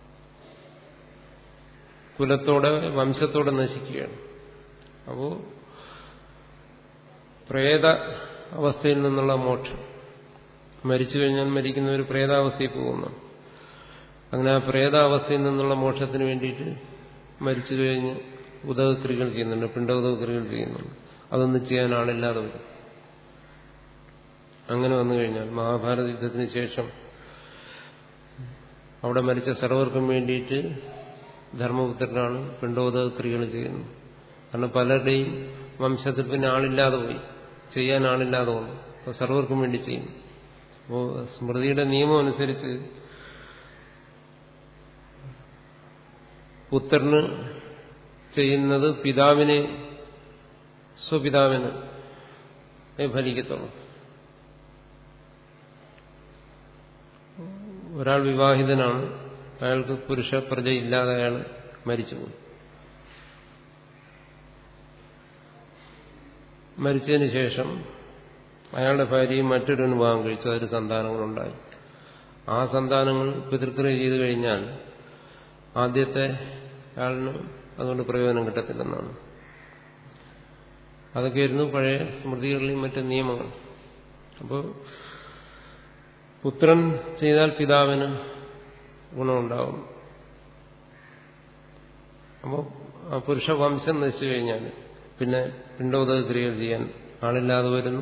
കുലത്തോടെ വംശത്തോടെ നശിക്കുകയാണ് അപ്പോ പ്രേത അവസ്ഥയിൽ നിന്നുള്ള മോക്ഷം മരിച്ചു കഴിഞ്ഞാൽ മരിക്കുന്ന ഒരു പ്രേതാവസ്ഥയിൽ പോകുന്നു അങ്ങനെ ആ പ്രേതാവസ്ഥയിൽ നിന്നുള്ള മോക്ഷത്തിന് വേണ്ടിയിട്ട് മരിച്ചു കഴിഞ്ഞ് ഉദകക്രികൾ ചെയ്യുന്നുണ്ട് പിണ്ടോദകക്രികൾ ചെയ്യുന്നുണ്ട് അതൊന്നും ചെയ്യാൻ ആളില്ലാതെ വരും അങ്ങനെ വന്നു കഴിഞ്ഞാൽ മഹാഭാരത യുദ്ധത്തിന് ശേഷം അവിടെ മരിച്ച സർവർക്കും വേണ്ടിയിട്ട് ധർമ്മപുത്രനാണ് പിണ്ടോദകക്രികൾ ചെയ്യുന്നത് കാരണം പലരുടെയും വംശത്തിൽ പിന്നെ ആളില്ലാതെ പോയി ചെയ്യാൻ ആളില്ലാതെ വന്നു അപ്പോൾ സർവർക്കും വേണ്ടി ചെയ്യും അപ്പോൾ സ്മൃതിയുടെ നിയമം അനുസരിച്ച് പുത്രന് ചെയ്യുന്നത് പിതാവിനെ സ്വപിതാവിന് ഫലിക്കത്തുള്ളൂ ഒരാൾ വിവാഹിതനാണ് അയാൾക്ക് പുരുഷ പ്രജയില്ലാതെ അയാൾ മരിച്ചുപോയി മരിച്ചതിന് ശേഷം അയാളുടെ ഭാര്യയും മറ്റൊരു വിവാഹം കഴിച്ചു അതിൽ സന്താനങ്ങളുണ്ടായി ആ സന്താനങ്ങൾ പിതൃക്രിയ ചെയ്തു കഴിഞ്ഞാൽ ആദ്യത്തെ ആളിന് അതുകൊണ്ട് പ്രയോജനം കിട്ടത്തില്ലെന്നാണ് അതൊക്കെയായിരുന്നു പഴയ സ്മൃതികളിലെയും മറ്റ് നിയമങ്ങൾ അപ്പോൾ പുത്രൻ ചെയ്താൽ പിതാവിന് ഗുണമുണ്ടാകും അപ്പോൾ ആ പുരുഷ വംശം നശിച്ചു കഴിഞ്ഞാൽ പിന്നെ പിണ്ടോദക ക്രിയകൾ ചെയ്യാൻ ആളില്ലാതെ വരുന്നു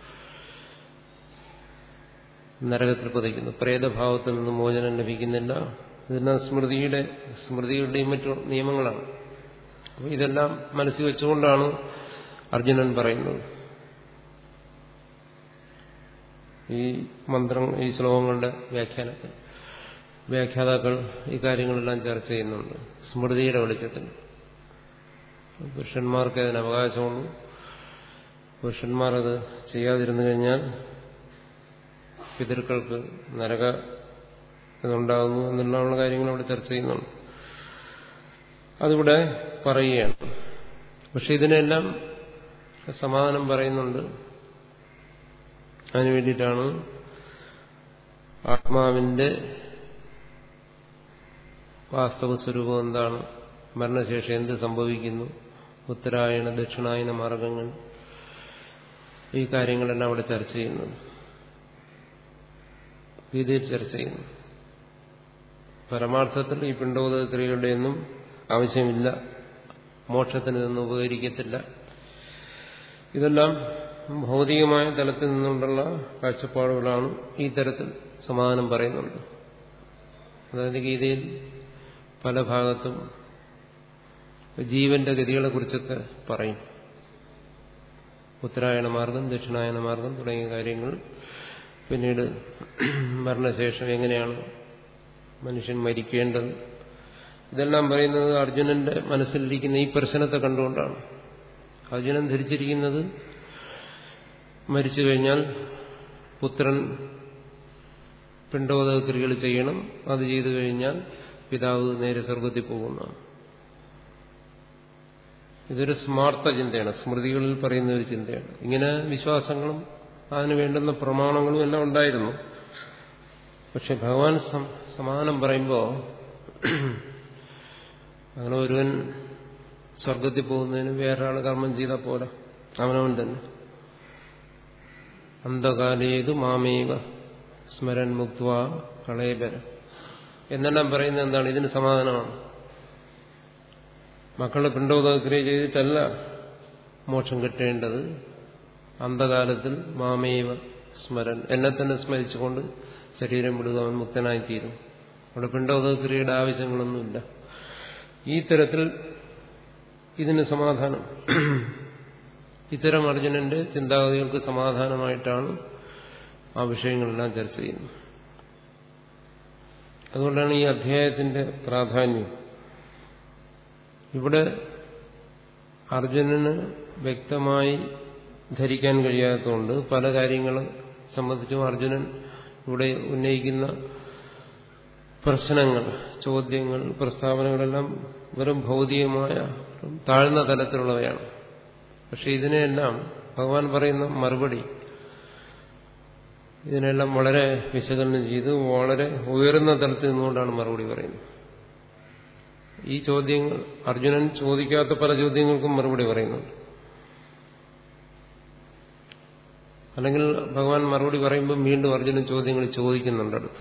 നരകത്തിൽ പതിക്കുന്നു പ്രേതഭാവത്തിൽ നിന്ന് മോചനം ലഭിക്കുന്നില്ല ഇതെല്ലാം സ്മൃതിയുടെ സ്മൃതികളുടെയും മറ്റു നിയമങ്ങളാണ് അപ്പോൾ ഇതെല്ലാം മനസ്സിൽ വെച്ചുകൊണ്ടാണ് അർജുനൻ പറയുന്നത് ഈ മന്ത്രം ഈ ശ്ലോകങ്ങളുടെ വ്യാഖ്യാനത്തിൽ വ്യാഖ്യാതാക്കൾ ഈ കാര്യങ്ങളെല്ലാം ചർച്ച ചെയ്യുന്നുണ്ട് സ്മൃതിയുടെ വെളിച്ചത്തിൽ പുരുഷന്മാർക്ക് അതിന് അവകാശമുള്ളൂ പുരുഷന്മാർ അത് ചെയ്യാതിരുന്നു കഴിഞ്ഞാൽ പിതൃക്കൾക്ക് നരക ഇതുണ്ടാകുന്നു എന്നുള്ള കാര്യങ്ങൾ അവിടെ ചർച്ച ചെയ്യുന്നുണ്ട് അതിവിടെ പറയുകയാണ് പക്ഷെ ഇതിനെല്ലാം സമാധാനം പറയുന്നുണ്ട് അതിനു വേണ്ടിയിട്ടാണ് ആത്മാവിന്റെ വാസ്തവ സ്വരൂപം എന്താണ് മരണശേഷം എന്ത് സംഭവിക്കുന്നു ഉത്തരായണ ദക്ഷിണായന മാർഗങ്ങൾ ഈ കാര്യങ്ങളെല്ലാം അവിടെ ചർച്ച ചെയ്യുന്നത് ഗീതയിൽ ചർച്ച ചെയ്യുന്നു പരമാർത്ഥത്തിൽ ഈ പിണ്ടോദ ക്രിയകളുടെയൊന്നും ആവശ്യമില്ല മോക്ഷത്തിന് നിന്ന് ഉപകരിക്കത്തില്ല ഇതെല്ലാം ഭൗതികമായ തലത്തിൽ നിന്നുകൊണ്ടുള്ള കാഴ്ചപ്പാടുകളാണ് ഈ തരത്തിൽ സമാധാനം പറയുന്നുണ്ട് അതായത് ഗീതയിൽ പല ഭാഗത്തും ജീവന്റെ ഗതികളെ കുറിച്ചൊക്കെ പറയും ഉത്തരായണ മാർഗം ദക്ഷിണായന മാർഗം തുടങ്ങിയ കാര്യങ്ങൾ പിന്നീട് മരണശേഷം എങ്ങനെയാണ് മനുഷ്യൻ മരിക്കേണ്ടത് ഇതെല്ലാം പറയുന്നത് അർജുനന്റെ മനസ്സിലിരിക്കുന്ന ഈ പ്രശ്നത്തെ കണ്ടുകൊണ്ടാണ് അർജുനൻ ധരിച്ചിരിക്കുന്നത് മരിച്ചു കഴിഞ്ഞാൽ പുത്രൻ പിണ്ടോദക ക്രിയകൾ ചെയ്യണം അത് ചെയ്തു കഴിഞ്ഞാൽ പിതാവ് നേരെ സ്വർഗത്തിൽ പോകുന്നതാണ് ഇതൊരു സ്മാർത്ഥ ചിന്തയാണ് സ്മൃതികളിൽ പറയുന്ന ഒരു ചിന്തയാണ് ഇങ്ങനെ വിശ്വാസങ്ങളും അതിന് വേണ്ടുന്ന പ്രമാണങ്ങളും എല്ലാം ഉണ്ടായിരുന്നു പക്ഷെ ഭഗവാൻ സമാധാനം പറയുമ്പോൾ അങ്ങനെ ഒരുവൻ സ്വർഗത്തിൽ പോകുന്നതിന് വേറൊരാൾ കർമ്മം ചെയ്താൽ പോലെ അവനവൻ തന്നെ അന്ധകാലേതു മാമേവ സ്മരൻ മുക്ത കളയബര എന്നെല്ലാം പറയുന്നത് എന്താണ് ഇതിന് സമാധാനമാണ് മക്കളെ പിണ്ടോദക്രിയ ചെയ്തിട്ടല്ല മോക്ഷം കിട്ടേണ്ടത് അന്ധകാലത്തിൽ മാമേവ സ്മരൻ എന്നെ തന്നെ സ്മരിച്ചുകൊണ്ട് ശരീരം വിടുക അവൻ മുക്തനായിത്തീരും അവിടെ പിണ്ടോദക്രിയയുടെ ആവശ്യങ്ങളൊന്നുമില്ല ഈ തരത്തിൽ ഇതിന് സമാധാനം ഇത്തരം അർജുനന്റെ ചിന്താഗതികൾക്ക് സമാധാനമായിട്ടാണ് ആ വിഷയങ്ങളെല്ലാം ചർച്ച ചെയ്യുന്നത് അതുകൊണ്ടാണ് ഈ അധ്യായത്തിന്റെ പ്രാധാന്യം ഇവിടെ അർജുനന് വ്യക്തമായി ധരിക്കാൻ കഴിയാത്തതുകൊണ്ട് പല കാര്യങ്ങളും സംബന്ധിച്ചും അർജുനൻ ഇവിടെ ഉന്നയിക്കുന്ന പ്രശ്നങ്ങൾ ചോദ്യങ്ങൾ പ്രസ്താവനകളെല്ലാം വെറും ഭൗതികമായ താഴ്ന്ന തലത്തിലുള്ളവയാണ് പക്ഷെ ഇതിനെല്ലാം ഭഗവാൻ പറയുന്ന മറുപടി ഇതിനെല്ലാം വളരെ വിശകലനം ചെയ്ത് വളരെ ഉയർന്ന തലത്തിൽ നിന്നുകൊണ്ടാണ് മറുപടി പറയുന്നത് ഈ ചോദ്യങ്ങൾ അർജുനൻ ചോദിക്കാത്ത പല ചോദ്യങ്ങൾക്കും മറുപടി പറയുന്നുണ്ട് അല്ലെങ്കിൽ ഭഗവാൻ മറുപടി പറയുമ്പോൾ വീണ്ടും അർജുനൻ ചോദ്യങ്ങൾ ചോദിക്കുന്നുണ്ട് അടുത്ത്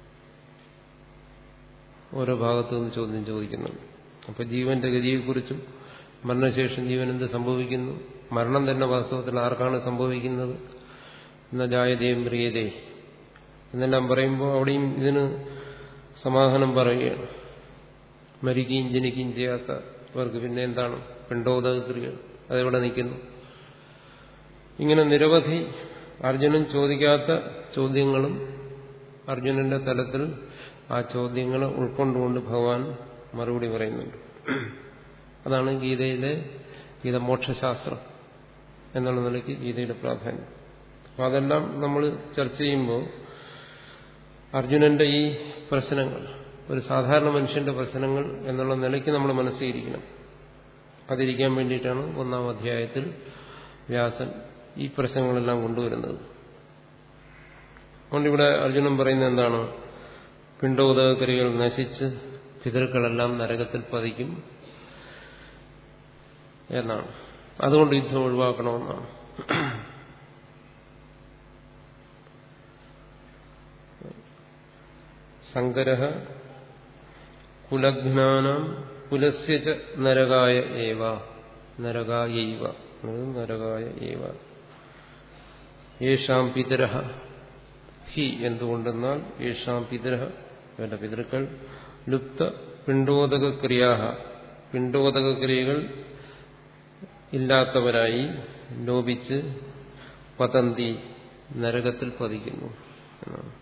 ഓരോ ഭാഗത്തു നിന്ന് ചോദ്യം ചോദിക്കുന്നുണ്ട് അപ്പൊ ജീവന്റെ ഗതിയെക്കുറിച്ചും മരണശേഷം ജീവൻ എന്ത് സംഭവിക്കുന്നു മരണം തന്നെ വാസ്തവത്തിൽ ആർക്കാണ് സംഭവിക്കുന്നത് എന്ന ജായതയും പ്രിയതേ എന്നെല്ലാം പറയുമ്പോൾ അവിടെയും ഇതിന് സമാധാനം പറയുകയാണ് മരിക്കുകയും ജനിക്കുകയും ചെയ്യാത്തവർക്ക് പിന്നെ എന്താണ് പിണ്ടോദക്രിയ അതെവിടെ നിൽക്കുന്നു ഇങ്ങനെ നിരവധി അർജുനൻ ചോദിക്കാത്ത ചോദ്യങ്ങളും അർജുനന്റെ തലത്തിൽ ആ ചോദ്യങ്ങളെ ഉൾക്കൊണ്ടുകൊണ്ട് ഭഗവാൻ മറുപടി പറയുന്നുണ്ട് അതാണ് ഗീതയിലെ ഗീത മോക്ഷശാസ്ത്രം എന്നുള്ള നിലയ്ക്ക് ഗീതയുടെ പ്രാധാന്യം അപ്പൊ അതെല്ലാം നമ്മൾ ചർച്ച ചെയ്യുമ്പോൾ അർജുനന്റെ ഈ പ്രശ്നങ്ങൾ ഒരു സാധാരണ മനുഷ്യന്റെ പ്രശ്നങ്ങൾ എന്നുള്ള നിലയ്ക്ക് നമ്മൾ മനസ്സിലിരിക്കണം അതിരിക്കാൻ വേണ്ടിയിട്ടാണ് ഒന്നാം അധ്യായത്തിൽ വ്യാസൻ ഈ പ്രശ്നങ്ങളെല്ലാം കൊണ്ടുവരുന്നത് അതുകൊണ്ടിവിടെ അർജുനൻ പറയുന്നത് എന്താണ് പിണ്ടോദകരികൾ നശിച്ച് പിതൃക്കളെല്ലാം നരകത്തിൽ പതിക്കും എന്നാണ് അതുകൊണ്ട് യുദ്ധം ഒഴിവാക്കണമെന്നാണ് ശങ്കര കുലജ്ഞാനം കുലസ്യ നരകായ ഏവ നരകായൈവ നരകായ ഏവ യേഷാം പിതര ഹി എന്തുകൊണ്ടെന്നാൽ യേഷാം പിതര വേണ്ട പിതൃക്കൾ ലുപ്ത പിണ്ടോദക ക്രിയാ പിണ്ടോദക ക്രിയകൾ ഇല്ലാത്തവരായി ലോപിച്ച് പതന്തി നരകത്തിൽ പതിക്കുന്നു എന്നാണ്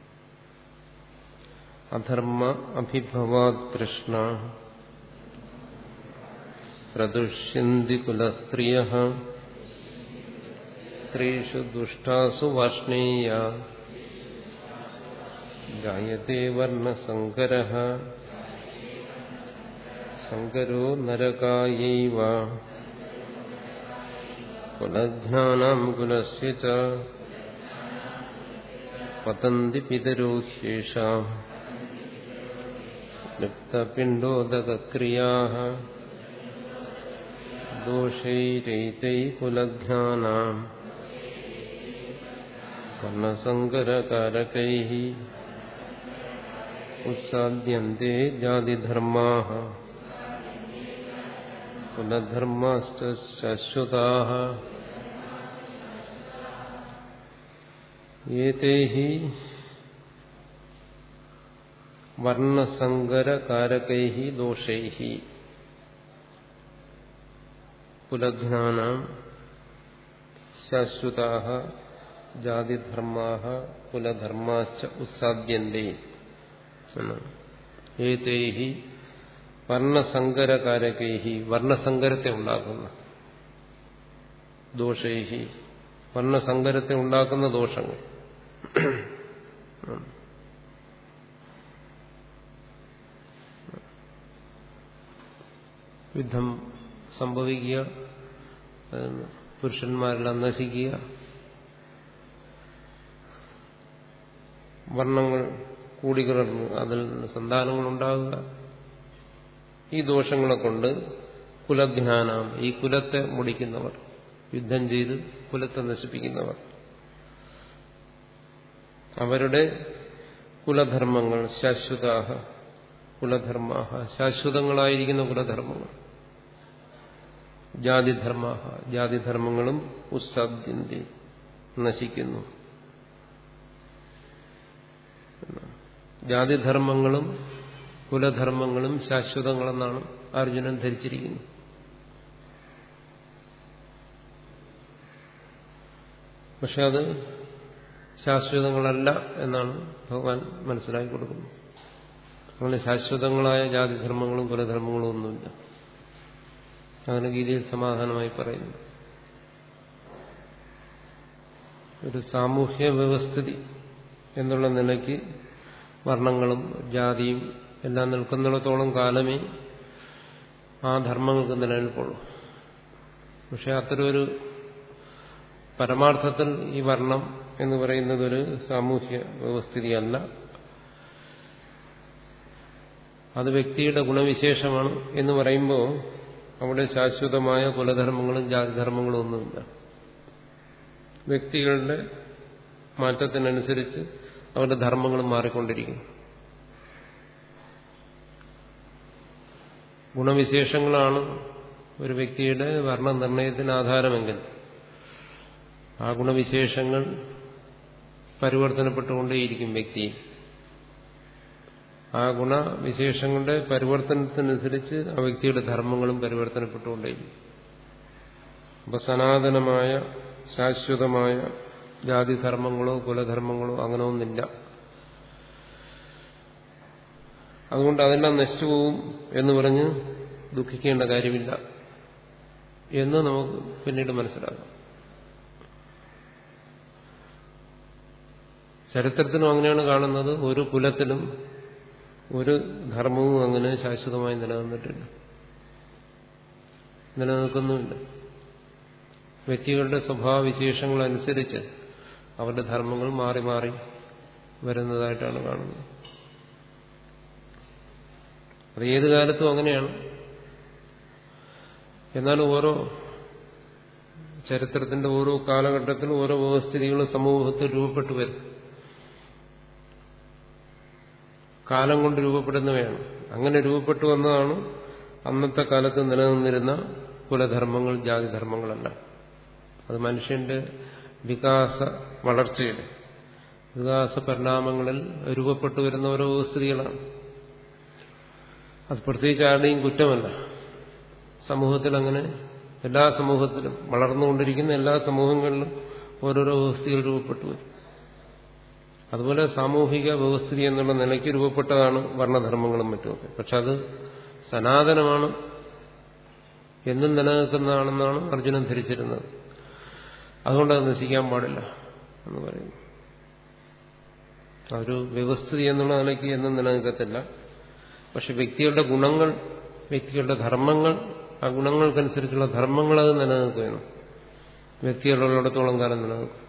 അധർമ്മ അഭിഭവാ തൃഷ്ണ പ്രദുഷ്യന്തി കുലസ്ത്രിയ സ്ത്രീഷു ദുഷ്ടാസു വാഷ്ണേയ ജായത്തെ വർണ്ണസങ്കര സങ്കരോ നരകായൈവ കുലജ്ഞാനാം കുലസ്യ ച പതന്തി പിതരോ ഹ്യേഷാം ലുപ്തപിണ്ഡോദക്രിയാ ദോഷൈരൈതൈ കുലജ്ഞാനാം വർണ്ണസങ്കരകാരകൈ ഉത്സാദ്യന്തെ ജാതിധർമാ കുലധർമാശ്ച ശാശ്വതാ ഏതേ വർണ്ണസങ്കരകാരകൈ ദോഷൈ കുലജ്ഞാനം ശാശ്വതാ ജാതിധർമാ കുലധർമാശ്ച ഉത്സാദ്യന്തെ ഏതേ വർണ്ണസങ്കരകാരകൈ വർണ്ണസങ്കരത്തെ ഉണ്ടാക്കുന്ന ദോഷൈ വർണ്ണസങ്കരത്തെ ഉണ്ടാക്കുന്ന ദോഷങ്ങൾ യുദ്ധം സംഭവിക്കുക പുരുഷന്മാരെല്ലാം നശിക്കുക വർണ്ണങ്ങൾ കൂടിക്കിടന്ന് അതിൽ സന്താനങ്ങൾ ഉണ്ടാകുക ഈ ദോഷങ്ങളെ കൊണ്ട് കുലജ്ഞാനം ഈ കുലത്തെ മുടിക്കുന്നവർ യുദ്ധം ചെയ്ത് കുലത്തെ നശിപ്പിക്കുന്നവർ അവരുടെ കുലധർമ്മങ്ങൾ ശാശ്വതാഹ കുലധർമാഹ ശാശ്വതങ്ങളായിരിക്കുന്ന കുലധർമ്മങ്ങൾ ജാതിധർമാഹ ജാതിധർമ്മങ്ങളും ഉത്സാദ്യന്തി നശിക്കുന്നു ജാതിധർമ്മങ്ങളും കുലധർമ്മങ്ങളും ശാശ്വതങ്ങളെന്നാണ് അർജുനൻ ധരിച്ചിരിക്കുന്നത് പക്ഷെ അത് ശാശ്വതങ്ങളല്ല എന്നാണ് ഭഗവാൻ മനസ്സിലാക്കി കൊടുക്കുന്നത് അങ്ങനെ ശാശ്വതങ്ങളായ ജാതിധർമ്മങ്ങളും കുലധർമ്മങ്ങളും ഒന്നുമില്ല അങ്ങനെ ഗീതയിൽ സമാധാനമായി പറയുന്നു ഒരു സാമൂഹ്യ വ്യവസ്ഥിതി എന്നുള്ള നിലയ്ക്ക് വർണ്ണങ്ങളും ജാതിയും എല്ലാം നിൽക്കുന്നിടത്തോളം കാലമേ ആ ധർമ്മങ്ങൾക്ക് നിലനിൽപ്പുള്ളൂ പക്ഷെ അത്തരമൊരു പരമാർത്ഥത്തിൽ ഈ വർണ്ണം എന്ന് പറയുന്നത് ഒരു സാമൂഹ്യ വ്യവസ്ഥിതിയല്ല അത് വ്യക്തിയുടെ ഗുണവിശേഷമാണ് എന്ന് പറയുമ്പോൾ അവിടെ ശാശ്വതമായ കുലധർമ്മങ്ങളും ജാതിധർമ്മങ്ങളും ഒന്നുമില്ല വ്യക്തികളുടെ മാറ്റത്തിനനുസരിച്ച് അവരുടെ ധർമ്മങ്ങളും മാറിക്കൊണ്ടിരിക്കും ഗുണവിശേഷങ്ങളാണ് ഒരു വ്യക്തിയുടെ വർണ്ണനിർണയത്തിന് ആധാരമെങ്കിൽ ആ ഗുണവിശേഷങ്ങൾ പരിവർത്തനപ്പെട്ടുകൊണ്ടേയിരിക്കും വ്യക്തി ആ ഗുണവിശേഷങ്ങളുടെ പരിവർത്തനത്തിനനുസരിച്ച് ആ വ്യക്തിയുടെ ധർമ്മങ്ങളും പരിവർത്തനപ്പെട്ടുകൊണ്ടേയിരിക്കും അപ്പൊ സനാതനമായ ശാശ്വതമായ ജാതിധർമ്മങ്ങളോ കുലധർമ്മങ്ങളോ അങ്ങനെ ഒന്നില്ല അതുകൊണ്ട് അതെല്ലാം നശിച്ചു പോവും എന്ന് പറഞ്ഞ് ദുഃഖിക്കേണ്ട കാര്യമില്ല എന്ന് നമുക്ക് പിന്നീട് മനസ്സിലാക്കാം ചരിത്രത്തിലും അങ്ങനെയാണ് കാണുന്നത് ഒരു കുലത്തിലും ഒരു ധർമ്മവും അങ്ങനെ ശാശ്വതമായി നിലനിന്നിട്ടില്ല നിലനിൽക്കുന്നുമില്ല വ്യക്തികളുടെ സ്വഭാവവിശേഷങ്ങളനുസരിച്ച് അവരുടെ ധർമ്മങ്ങൾ മാറി മാറി വരുന്നതായിട്ടാണ് കാണുന്നത് അത് ഏത് കാലത്തും അങ്ങനെയാണ് എന്നാൽ ഓരോ ചരിത്രത്തിന്റെ ഓരോ കാലഘട്ടത്തിലും ഓരോ വ്യവസ്ഥിതികളും സമൂഹത്തിൽ രൂപപ്പെട്ടു വരും കാലം കൊണ്ട് രൂപപ്പെടുന്നവയാണ് അങ്ങനെ രൂപപ്പെട്ടു വന്നതാണ് അന്നത്തെ കാലത്ത് നിലനിന്നിരുന്ന കുലധർമ്മങ്ങൾ ജാതിധർമ്മങ്ങളല്ല അത് മനുഷ്യന്റെ വികാസ വളർച്ചയുടെ വികാസ പരിണാമങ്ങളിൽ രൂപപ്പെട്ടു വരുന്ന ഓരോ വ്യവസ്ഥിതികളാണ് അത് പ്രത്യേകിച്ച് ആരുടെയും കുറ്റമല്ല സമൂഹത്തിൽ അങ്ങനെ എല്ലാ സമൂഹത്തിലും വളർന്നുകൊണ്ടിരിക്കുന്ന എല്ലാ സമൂഹങ്ങളിലും ഓരോരോ വ്യവസ്ഥകൾ രൂപപ്പെട്ടു വരും അതുപോലെ സാമൂഹിക വ്യവസ്ഥിതി എന്നുള്ള നിലയ്ക്ക് രൂപപ്പെട്ടതാണ് വർണ്ണധർമ്മങ്ങളും മറ്റുമൊക്കെ പക്ഷെ അത് സനാതനമാണ് എന്നും നിലനിൽക്കുന്നതാണെന്നാണ് അർജുനൻ ധരിച്ചിരുന്നത് അതുകൊണ്ട് അത് നശിക്കാൻ പാടില്ല എന്ന് പറയുന്നു ആ ഒരു വ്യവസ്ഥിതി എന്നുള്ള നിലയ്ക്ക് എന്നും നിലനിൽക്കത്തില്ല പക്ഷെ വ്യക്തികളുടെ ഗുണങ്ങൾ വ്യക്തികളുടെ ധർമ്മങ്ങൾ ആ ഗുണങ്ങൾക്കനുസരിച്ചുള്ള ധർമ്മങ്ങൾ അത് നിലനിൽക്കുകയാണ് വ്യക്തികളുള്ളിടത്തോളം കാലം നിലനിൽക്കും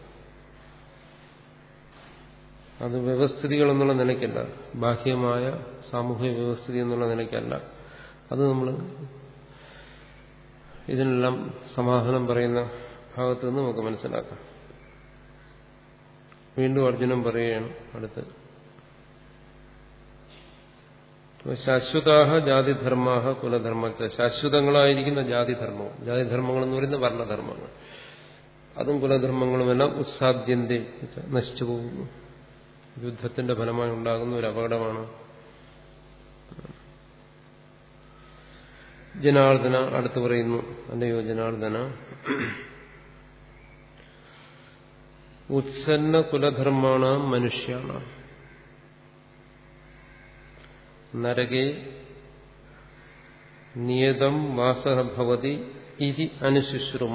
അത് വ്യവസ്ഥിതികൾ എന്നുള്ള നിലയ്ക്കല്ല ബാഹ്യമായ സാമൂഹിക വ്യവസ്ഥിതി എന്നുള്ള നിലയ്ക്കല്ല അത് നമ്മൾ ഇതിനെല്ലാം സമാധാനം പറയുന്ന ഭാഗത്ത് നിന്ന് നമുക്ക് മനസ്സിലാക്കാം വീണ്ടും അർജുനൻ പറയുകയാണ് അടുത്ത് ശാശ്വതാഹ ജാതിധർമാഹ കുലധർമ്മത്തെ ശാശ്വതങ്ങളായിരിക്കുന്ന ജാതിധർമ്മവും ജാതിധർമ്മങ്ങൾ എന്ന് പറയുന്ന വർണ്ണധർമ്മങ്ങൾ അതും കുലധർമ്മങ്ങളുമെല്ലാം ഉത്സാദ്യന്റെ നശിച്ചു പോകുന്നു യുദ്ധത്തിന്റെ ഫലമായി ഉണ്ടാകുന്ന ഒരു അപകടമാണ് ജനാർദ്ദന അടുത്ത് പറയുന്നു അല്ലയോ ജനാർദ്ദന ഉത്സന്ന കുലധർമ്മാണ് മനുഷ്യാണ് നരകെ നിയതം വാസ ഭവതി ഇതി അനുശുശ്രുമ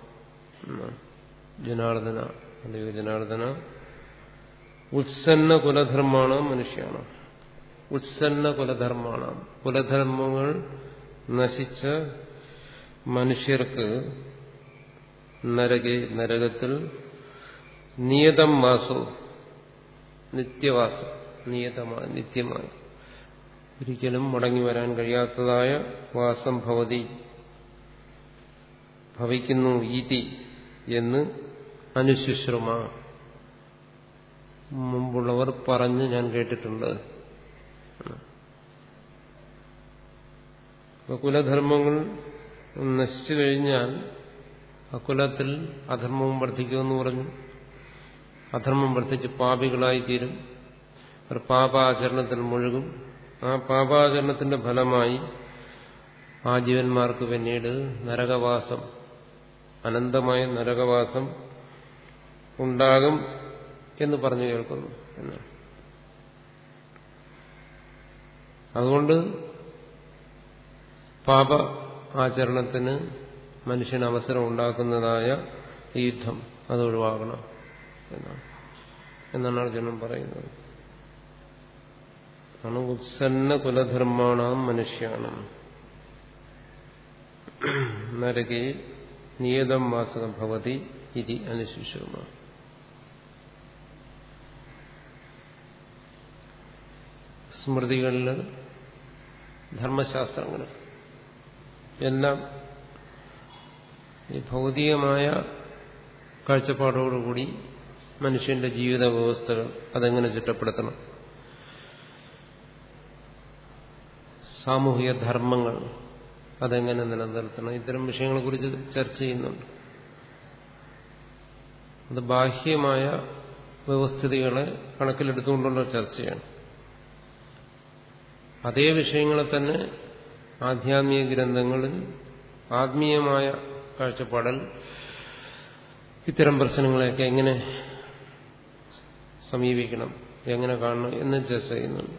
ജനാർദ്ദന അല്ലയോ ജനാർദ്ദന ഉത്സന്ന കുലധർമ്മാണ് മനുഷ്യാണ് ഉത്സന്ന കുലധർമ്മാണ് കുലധർമ്മങ്ങൾ നശിച്ച മനുഷ്യർക്ക് നരകെ നരകത്തിൽ നിയതം വാസോ നിത്യവാസം നിയതമായി നിത്യമായി ഒരിക്കലും മടങ്ങി വരാൻ കഴിയാത്തതായ വാസം ഭവതി ഭവിക്കുന്നു ഈതി എന്ന് അനുശുശ്രുമ മുമ്പുള്ളവർ പറഞ്ഞ് ഞാൻ കേട്ടിട്ടുണ്ട് അപ്പൊ കുലധർമ്മങ്ങൾ നശിച്ചു കഴിഞ്ഞാൽ അക്കുലത്തിൽ അധർമ്മവും വർദ്ധിക്കുമെന്ന് പറഞ്ഞു അധർമ്മം വർദ്ധിച്ച് പാപികളായി തീരും അവർ പാപാചരണത്തിൽ മുഴുകും ആ പാപാചരണത്തിന്റെ ഫലമായി ആ ജീവന്മാർക്ക് പിന്നീട് നരകവാസം അനന്തമായ നരകവാസം ഉണ്ടാകും എന്ന് പറഞ്ഞു കേൾക്കുന്നു എന്നാണ് അതുകൊണ്ട് പാപ ആചരണത്തിന് മനുഷ്യന് അവസരം ഉണ്ടാക്കുന്നതായ ഈ യുദ്ധം അത് ഒഴിവാകണം എന്നാണ് എന്നാണ് അർജുനൻ പറയുന്നത് ആണ് ഉത്സന്ന കുലധർമ്മാണാം മനുഷ്യാണ് നരകെ നിയതം വാസകം ഭവതി ഇതി അനുശിശ്രുമ സ്മൃതികളിൽ ധർമ്മശാസ്ത്രങ്ങൾ എല്ലാം ഈ ഭൗതികമായ കാഴ്ചപ്പാടോടുകൂടി മനുഷ്യന്റെ ജീവിത വ്യവസ്ഥകൾ അതെങ്ങനെ ചിട്ടപ്പെടുത്തണം സാമൂഹിക ധർമ്മങ്ങൾ അതെങ്ങനെ നിലനിർത്തണം ഇത്തരം വിഷയങ്ങളെക്കുറിച്ച് ചർച്ച ചെയ്യുന്നുണ്ട് അത് ബാഹ്യമായ വ്യവസ്ഥിതികളെ കണക്കിലെടുത്തുകൊണ്ടുള്ള ചർച്ചയാണ് അതേ വിഷയങ്ങളെ തന്നെ ആധ്യാത്മിക ഗ്രന്ഥങ്ങളിൽ ആത്മീയമായ കാഴ്ചപ്പാടൽ ഇത്തരം പ്രശ്നങ്ങളെയൊക്കെ എങ്ങനെ സമീപിക്കണം എങ്ങനെ കാണണം എന്ന് ചർച്ച ചെയ്യുന്നുണ്ട്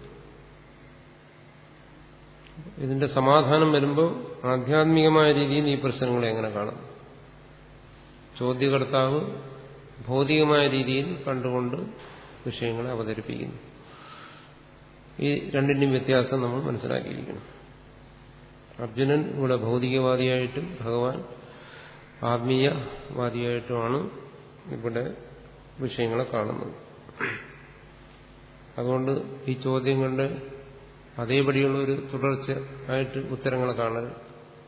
ഇതിന്റെ സമാധാനം വരുമ്പോൾ ആധ്യാത്മികമായ രീതിയിൽ ഈ പ്രശ്നങ്ങളെ എങ്ങനെ കാണും ചോദ്യകർത്താവ് ഭൗതികമായ രീതിയിൽ കണ്ടുകൊണ്ട് വിഷയങ്ങളെ അവതരിപ്പിക്കുന്നു ഈ രണ്ടിന്റെയും വ്യത്യാസം നമ്മൾ മനസ്സിലാക്കിയിരിക്കണം അർജുനൻ ഇവിടെ ഭൗതികവാദിയായിട്ടും ഭഗവാൻ ആത്മീയവാദിയായിട്ടുമാണ് ഇവിടെ വിഷയങ്ങളെ കാണുന്നത് അതുകൊണ്ട് ഈ ചോദ്യങ്ങളുടെ അതേപടിയുള്ള ഒരു തുടർച്ച ആയിട്ട് ഉത്തരങ്ങളെ കാണരുത്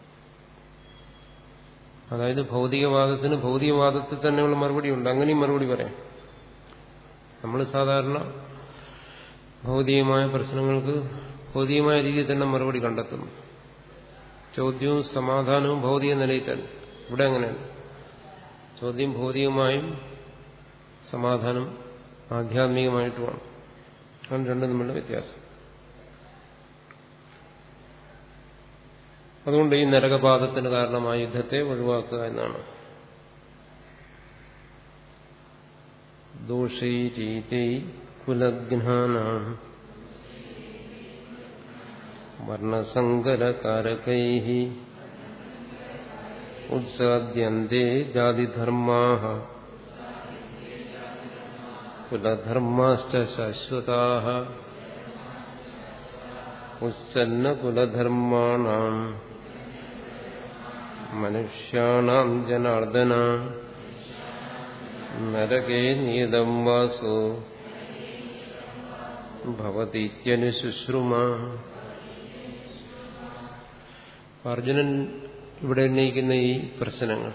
അതായത് ഭൗതികവാദത്തിന് ഭൗതികവാദത്തിൽ തന്നെയുള്ള മറുപടി ഉണ്ട് അങ്ങനെയും മറുപടി പറയാം നമ്മൾ സാധാരണ ഭൗതികമായ പ്രശ്നങ്ങൾക്ക് ഭൗതികമായ രീതിയിൽ തന്നെ മറുപടി കണ്ടെത്തുന്നു ചോദ്യവും സമാധാനവും ഭൗതിക നിലയിൽ തന്നെ ഇവിടെ അങ്ങനെയാണ് ചോദ്യം ഭൗതികമായും സമാധാനം ആധ്യാത്മികമായിട്ടുമാണ് ആണ് രണ്ടും തമ്മിലുള്ള വ്യത്യാസം അതുകൊണ്ട് ഈ നരകപാതത്തിന് കാരണമായ യുദ്ധത്തെ ഒഴിവാക്കുക എന്നാണ് ദോഷൈ രീതി കുലജ്ഞാന വർണ്ണസങ്കരകാരകൈ ഉത്സാദ്യന്തേ ജാതിധർമാ കുലധർമാശ്ച ശാശ്വതാ ഉച്ഛന്ന കുലധർമാണാം മനുഷ്യാണാം ജനാർദ്ദന നരകേ നിയതം വാസോ ഭവതീത്യനുശുശ്രുമ അർജുനൻ ഇവിടെ ഉന്നയിക്കുന്ന ഈ പ്രശ്നങ്ങൾ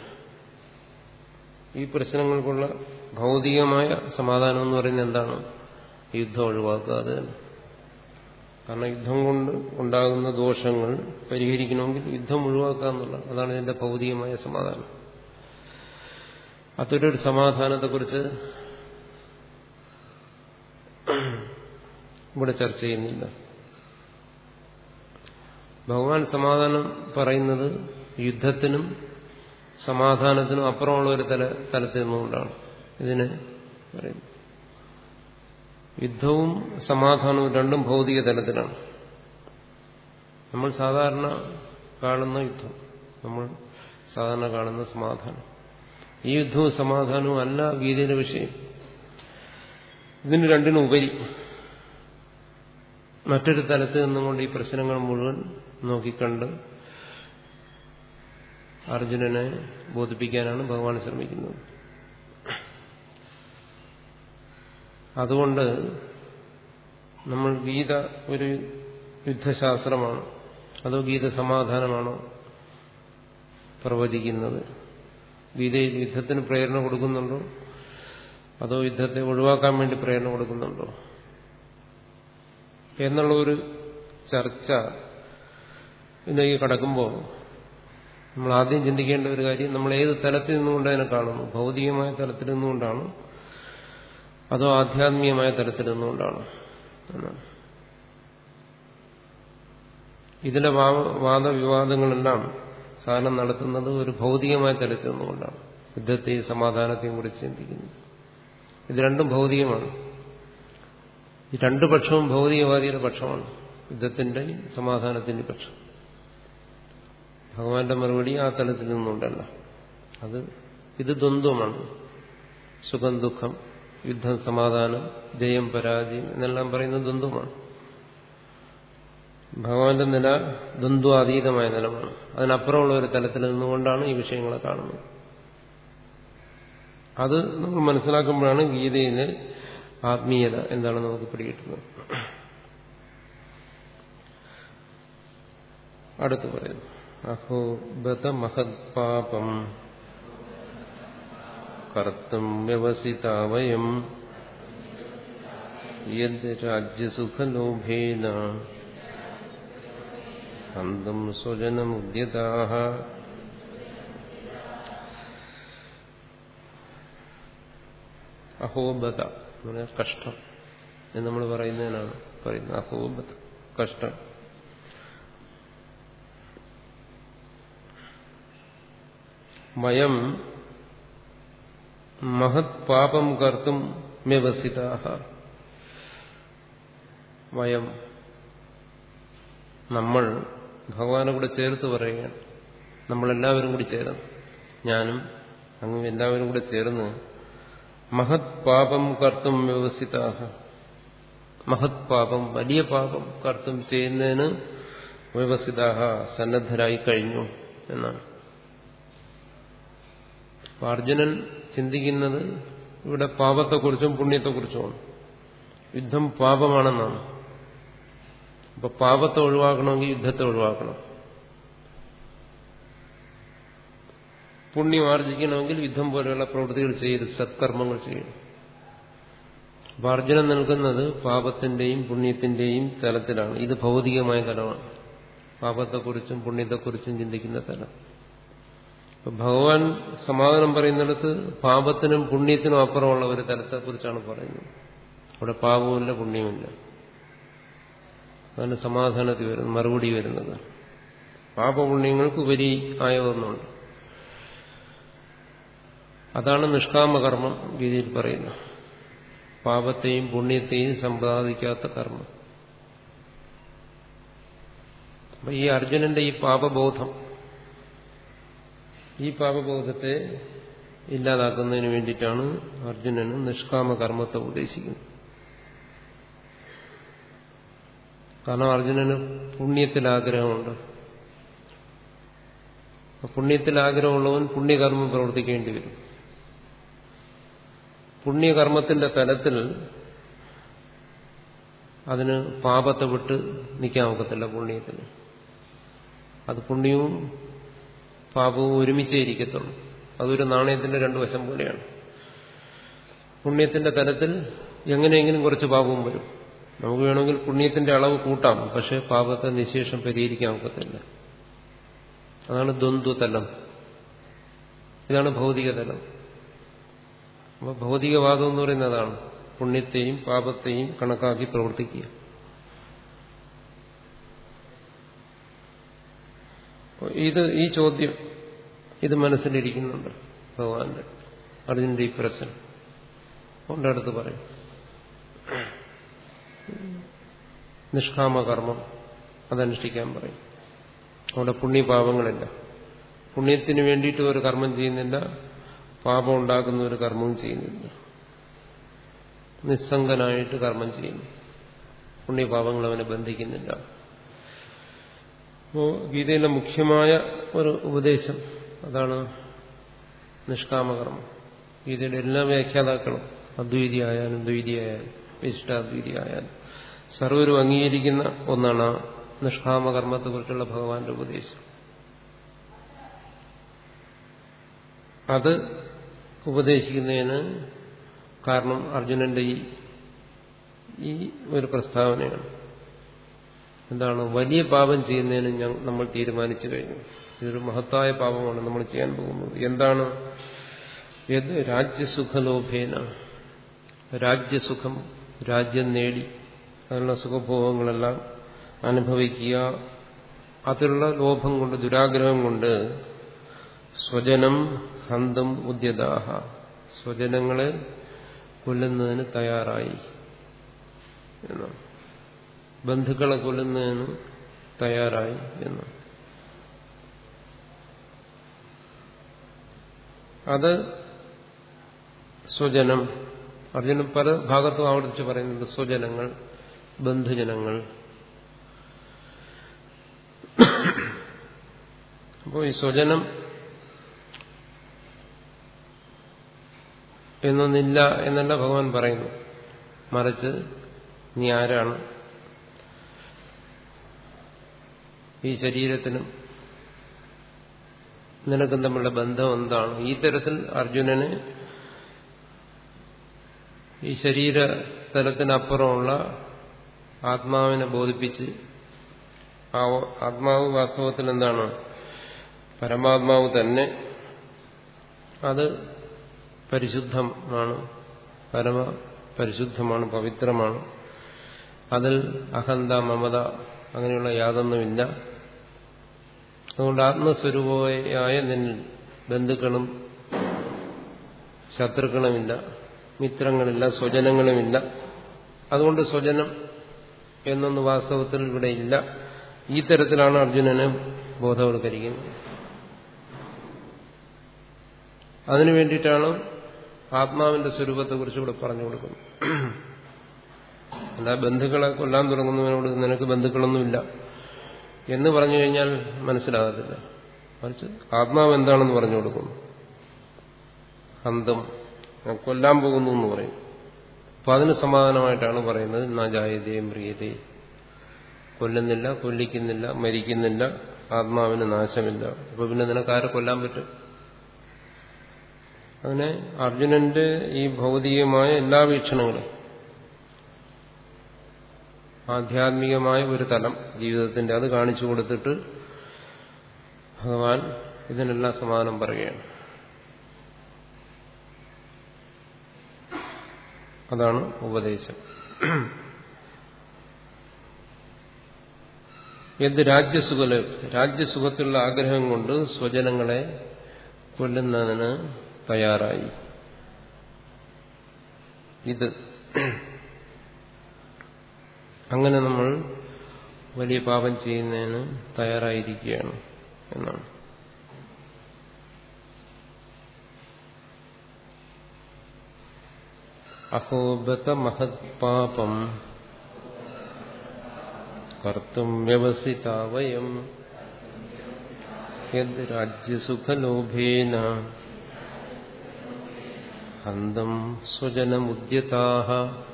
ഈ പ്രശ്നങ്ങൾക്കുള്ള ഭൗതികമായ സമാധാനം എന്ന് പറയുന്നത് എന്താണ് യുദ്ധം ഒഴിവാക്കുക അത് തന്നെ കാരണം യുദ്ധം കൊണ്ട് ഉണ്ടാകുന്ന ദോഷങ്ങൾ പരിഹരിക്കണമെങ്കിൽ യുദ്ധം ഒഴിവാക്കുക എന്നുള്ള അതാണ് ഇതിന്റെ ഭൗതികമായ സമാധാനം അത്തരൊരു സമാധാനത്തെക്കുറിച്ച് ഇവിടെ ചർച്ച ചെയ്യുന്നില്ല ഭഗവാൻ സമാധാനം പറയുന്നത് യുദ്ധത്തിനും സമാധാനത്തിനും അപ്പുറമുള്ള ഒരു തല തലത്തിൽ നിന്നുകൊണ്ടാണ് ഇതിനെ പറയുന്നത് യുദ്ധവും സമാധാനവും രണ്ടും ഭൗതിക തലത്തിലാണ് നമ്മൾ സാധാരണ കാണുന്ന യുദ്ധം നമ്മൾ സാധാരണ കാണുന്ന സമാധാനം ഈ യുദ്ധവും സമാധാനവും അല്ല ഗീതയുടെ വിഷയം ഇതിന് രണ്ടിനും ഉപരി മറ്റൊരു തലത്തിൽ നിന്നുകൊണ്ട് ഈ പ്രശ്നങ്ങൾ മുഴുവൻ നോക്കിക്കണ്ട് അർജുനനെ ബോധിപ്പിക്കാനാണ് ഭഗവാൻ ശ്രമിക്കുന്നത് അതുകൊണ്ട് നമ്മൾ ഗീത ഒരു യുദ്ധശാസ്ത്രമാണ് അതോ ഗീത സമാധാനമാണോ പ്രവചിക്കുന്നത് ഗീതയിൽ യുദ്ധത്തിന് പ്രേരണ കൊടുക്കുന്നുണ്ടോ അതോ യുദ്ധത്തെ ഒഴിവാക്കാൻ വേണ്ടി പ്രേരണ കൊടുക്കുന്നുണ്ടോ എന്നുള്ള ഒരു ചർച്ച ഇതിലേക്ക് കടക്കുമ്പോൾ നമ്മൾ ആദ്യം ചിന്തിക്കേണ്ട ഒരു കാര്യം നമ്മൾ ഏത് തലത്തിൽ നിന്നുകൊണ്ട് അതിനെ കാണുന്നു ഭൗതികമായ തലത്തിൽ നിന്നുകൊണ്ടാണ് അതോ ആധ്യാത്മികമായ തലത്തിൽ നിന്നുകൊണ്ടാണ് എന്നാണ് ഇതിലെ വാദവിവാദങ്ങളെല്ലാം സാധനം നടത്തുന്നത് ഒരു ഭൗതികമായ തലത്തിൽ നിന്നുകൊണ്ടാണ് യുദ്ധത്തെയും സമാധാനത്തെയും കുറിച്ച് ചിന്തിക്കുന്നു ഇത് രണ്ടും ഭൗതികമാണ് ഈ രണ്ടു പക്ഷവും ഭൗതികവാദിയുടെ പക്ഷമാണ് യുദ്ധത്തിന്റെയും സമാധാനത്തിന്റെയും പക്ഷം ഭഗവാന്റെ മറുപടി ആ തലത്തിൽ നിന്നുണ്ടല്ല അത് ഇത് ദ്വന്ദ്വമാണ് സുഖം ദുഃഖം യുദ്ധം സമാധാനം ജയം പരാജയം എന്നെല്ലാം പറയുന്ന ദ്വന്ദ്വമാണ് ഭഗവാന്റെ നില ദ്വന്ദ്വാതീതമായ നിലമാണ് അതിനപ്പുറമുള്ള ഒരു തലത്തിൽ നിന്നുകൊണ്ടാണ് ഈ വിഷയങ്ങളെ കാണുന്നത് അത് നമ്മൾ മനസ്സിലാക്കുമ്പോഴാണ് ഗീതയിലെ ആത്മീയത എന്താണ് നമുക്ക് പിടികിട്ടുന്നത് അടുത്ത് പറയുന്നു അഹോ ബത മഹത് പാപം കർത്തും വ്യവസിത വയം യദ് രാജ്യസുഖലോഭേന അന്തം സ്വജനമുദ്യതാഹ അഹോബത എന്ന് പറഞ്ഞാൽ കഷ്ടം എന്ന് നമ്മൾ പറയുന്നതിനാണ് പറയുന്നത് അഹോബത കഷ്ടം മയം മഹത് പാപം കർത്തും വ്യവസിതാഹ വയം നമ്മൾ ഭഗവാനെ കൂടെ ചേർത്ത് പറയുകയാണ് നമ്മളെല്ലാവരും കൂടി ചേർന്ന് ഞാനും അങ്ങും എല്ലാവരും കൂടെ ചേർന്ന് മഹത് പാപം കർത്തും വ്യവസ്ഥിതാഹ മഹത് പാപം വലിയ പാപം കർത്തും ചെയ്യുന്നതിന് വ്യവസ്ഥിതാഹ സന്നദ്ധരായി കഴിഞ്ഞു എന്നാണ് അർജുനൻ ചിന്തിക്കുന്നത് ഇവിടെ പാപത്തെക്കുറിച്ചും പുണ്യത്തെക്കുറിച്ചുമാണ് യുദ്ധം പാപമാണെന്നാണ് അപ്പൊ പാപത്തെ ഒഴിവാക്കണമെങ്കിൽ യുദ്ധത്തെ ഒഴിവാക്കണം പുണ്യം ആർജിക്കണമെങ്കിൽ യുദ്ധം പോലെയുള്ള പ്രവൃത്തികൾ ചെയ്ത് സത്കർമ്മങ്ങൾ ചെയ്യണം അപ്പൊ അർജുനൻ നിൽക്കുന്നത് പാപത്തിന്റെയും പുണ്യത്തിന്റെയും തലത്തിലാണ് ഇത് ഭൗതികമായ തലമാണ് പാപത്തെക്കുറിച്ചും പുണ്യത്തെക്കുറിച്ചും ചിന്തിക്കുന്ന തലം അപ്പൊ ഭഗവാൻ സമാധാനം പറയുന്നിടത്ത് പാപത്തിനും പുണ്യത്തിനും അപ്പുറമുള്ള ഒരു തലത്തെക്കുറിച്ചാണ് പറയുന്നത് അവിടെ പാപവുമില്ല പുണ്യവുമില്ല അതാണ് സമാധാനത്തിൽ വരുന്നത് മറുപടി വരുന്നത് പാപപുണ്യങ്ങൾക്ക് ഉപരി ആയ ഒന്നുണ്ട് അതാണ് നിഷ്കാമകർമ്മം ഗീതയിൽ പറയുന്നത് പാപത്തെയും പുണ്യത്തെയും സമ്പാദിക്കാത്ത കർമ്മം അപ്പൊ ഈ അർജുനന്റെ ഈ പാപബോധം ഈ പാപബോധത്തെ ഇല്ലാതാക്കുന്നതിന് വേണ്ടിയിട്ടാണ് അർജുനന് നിഷ്കാമ കർമ്മത്തെ ഉപദേശിക്കുന്നത് കാരണം അർജുനന് പുണ്യത്തിൽ ആഗ്രഹമുണ്ട് പുണ്യത്തിൽ ആഗ്രഹമുള്ളവൻ പുണ്യകർമ്മം പ്രവർത്തിക്കേണ്ടി വരും പുണ്യകർമ്മത്തിന്റെ തലത്തിൽ അതിന് പാപത്തെ വിട്ട് നിൽക്കാൻ ഒക്കത്തില്ല പുണ്യത്തിന് അത് പുണ്യവും പാപവും ഒരുമിച്ചേ ഇരിക്കത്തുള്ളൂ അതൊരു നാണയത്തിന്റെ രണ്ടു വശം പോലെയാണ് പുണ്യത്തിന്റെ തലത്തിൽ എങ്ങനെയെങ്കിലും കുറച്ച് പാപവും വരും നമുക്ക് വേണമെങ്കിൽ പുണ്യത്തിന്റെ അളവ് കൂട്ടാം പക്ഷെ പാപത്തെ നിശേഷം പരിഹരിക്കാൻ ഒക്കത്തില്ല അതാണ് ദ്വന്ദ്വതലം ഇതാണ് ഭൗതിക തലം അപ്പൊ ഭൗതികവാദം എന്ന് പറയുന്നതാണ് പുണ്യത്തെയും പാപത്തെയും കണക്കാക്കി പ്രവർത്തിക്കുക ഇത് ഈ ചോദ്യം ഇത് മനസ്സിലിരിക്കുന്നുണ്ട് ഭഗവാന്റെ അർജുനന്റെ ഈ പ്രശ്നം കൊണ്ടടുത്ത് പറയും നിഷ്കാമകർമ്മം അതനുഷ്ഠിക്കാൻ പറയും അവിടെ പുണ്യപാപങ്ങളില്ല പുണ്യത്തിന് വേണ്ടിയിട്ട് ഒരു കർമ്മം ചെയ്യുന്നില്ല പാപം ഉണ്ടാക്കുന്ന ഒരു കർമ്മവും ചെയ്യുന്നില്ല നിസ്സംഗനായിട്ട് കർമ്മം ചെയ്യുന്നു പുണ്യപാപങ്ങൾ അവനെ ബന്ധിക്കുന്നില്ല അപ്പോ ഗീതയിലെ മുഖ്യമായ ഒരു ഉപദേശം അതാണ് നിഷ്കാമകർമ്മം ഗീതയുടെ എല്ലാ വ്യാഖ്യാതാക്കളും അദ്വൈതിയായാലും ദ്വൈതിയായാലും വിശിഷ്ടാദ്വൈതിയായാലും സർവരും അംഗീകരിക്കുന്ന ഒന്നാണ് നിഷ്കാമകർമ്മത്തെക്കുറിച്ചുള്ള ഭഗവാന്റെ ഉപദേശം അത് ഉപദേശിക്കുന്നതിന് കാരണം അർജുനന്റെ ഈ ഈ ഒരു പ്രസ്താവനയാണ് എന്താണ് വലിയ പാപം ചെയ്യുന്നതിന് നമ്മൾ തീരുമാനിച്ചു കഴിഞ്ഞു ഇതൊരു മഹത്തായ പാപമാണ് നമ്മൾ ചെയ്യാൻ പോകുന്നത് എന്താണ് ഏത് രാജ്യസുഖലോഭേന രാജ്യസുഖം രാജ്യം നേടി അതിനുള്ള സുഖഭോഗങ്ങളെല്ലാം അനുഭവിക്കുക അതിലുള്ള ലോഭം കൊണ്ട് ദുരാഗ്രഹം കൊണ്ട് സ്വജനം ഹന്തം ഉദ്യതാഹ സ്വജനങ്ങളെ കൊല്ലുന്നതിന് തയ്യാറായി എന്നാണ് ബന്ധുക്കളെ കൊല്ലുന്നതിന് തയ്യാറായി എന്ന് അത് സ്വജനം അർജുനൻ പല ഭാഗത്തും ആവർത്തിച്ച് പറയുന്നുണ്ട് സ്വജനങ്ങൾ ബന്ധുജനങ്ങൾ അപ്പോൾ ഈ സ്വജനം എന്നൊന്നില്ല എന്നല്ല ഭഗവാൻ പറയുന്നു മറിച്ച് നീ ആരാണ് ഈ ശരീരത്തിനും നിനക്കും തമ്മിലുള്ള ബന്ധം എന്താണ് ഈ തരത്തിൽ അർജുനന് ഈ ശരീര തലത്തിനപ്പുറമുള്ള ആത്മാവിനെ ബോധിപ്പിച്ച് ആ ആത്മാവ് വാസ്തവത്തിൽ എന്താണ് പരമാത്മാവ് തന്നെ അത് പരിശുദ്ധമാണ് പരമ പരിശുദ്ധമാണ് പവിത്രമാണ് അതിൽ അഹന്ത മമത അങ്ങനെയുള്ള യാതൊന്നുമില്ല അതുകൊണ്ട് ആത്മസ്വരൂപയായ നിന്നിൽ ബന്ധുക്കളും ശത്രുക്കളുമില്ല മിത്രങ്ങളില്ല സ്വജനങ്ങളുമില്ല അതുകൊണ്ട് സ്വജനം എന്നൊന്ന് വാസ്തവത്തിൽ ഇവിടെ ഇല്ല ഈ തരത്തിലാണ് അർജുനനെ ബോധവൽക്കരിക്കുന്നത് അതിനു വേണ്ടിയിട്ടാണ് ആത്മാവിന്റെ സ്വരൂപത്തെക്കുറിച്ച് ഇവിടെ പറഞ്ഞു കൊടുക്കുന്നത് അല്ല ബന്ധുക്കളെ കൊല്ലാൻ തുടങ്ങുന്നവനോട് നിനക്ക് ബന്ധുക്കളൊന്നുമില്ല എന്ന് പറഞ്ഞു കഴിഞ്ഞാൽ മനസ്സിലാകത്തില്ല മറിച്ച് ആത്മാവ് എന്താണെന്ന് പറഞ്ഞു കൊടുക്കുന്നു ഹന്തം കൊല്ലാൻ പോകുന്നു എന്ന് പറയും അപ്പൊ അതിന് സമാധാനമായിട്ടാണ് പറയുന്നത് നാജായതയും പ്രിയതേ കൊല്ലുന്നില്ല കൊല്ലിക്കുന്നില്ല മരിക്കുന്നില്ല ആത്മാവിന് നാശമില്ല അപ്പൊ പിന്നെ നിനക്ക് ആരെ കൊല്ലാൻ പറ്റും അങ്ങനെ അർജുനന്റെ ഈ ഭൗതികമായ എല്ലാ വീക്ഷണങ്ങളും ആധ്യാത്മികമായ ഒരു തലം ജീവിതത്തിന്റെ അത് കാണിച്ചു കൊടുത്തിട്ട് ഭഗവാൻ ഇതിനെല്ലാം സമാനം പറയുകയാണ് അതാണ് ഉപദേശം എന്ത് രാജ്യസുഖല് രാജ്യസുഖത്തിലുള്ള ആഗ്രഹം കൊണ്ട് സ്വജനങ്ങളെ കൊല്ലുന്നതിന് തയ്യാറായി ഇത് അങ്ങനെ നമ്മൾ വലിയ പാപം ചെയ്യുന്നതിന് തയ്യാറായിരിക്കുകയാണ് എന്നാണ് അഹോബത മഹത് പാപം കർത്തും വ്യവസിത വയം യദ് രാജ്യസുഖലോഭേന ഹന്തം സ്വജനമുദ്യതാഹ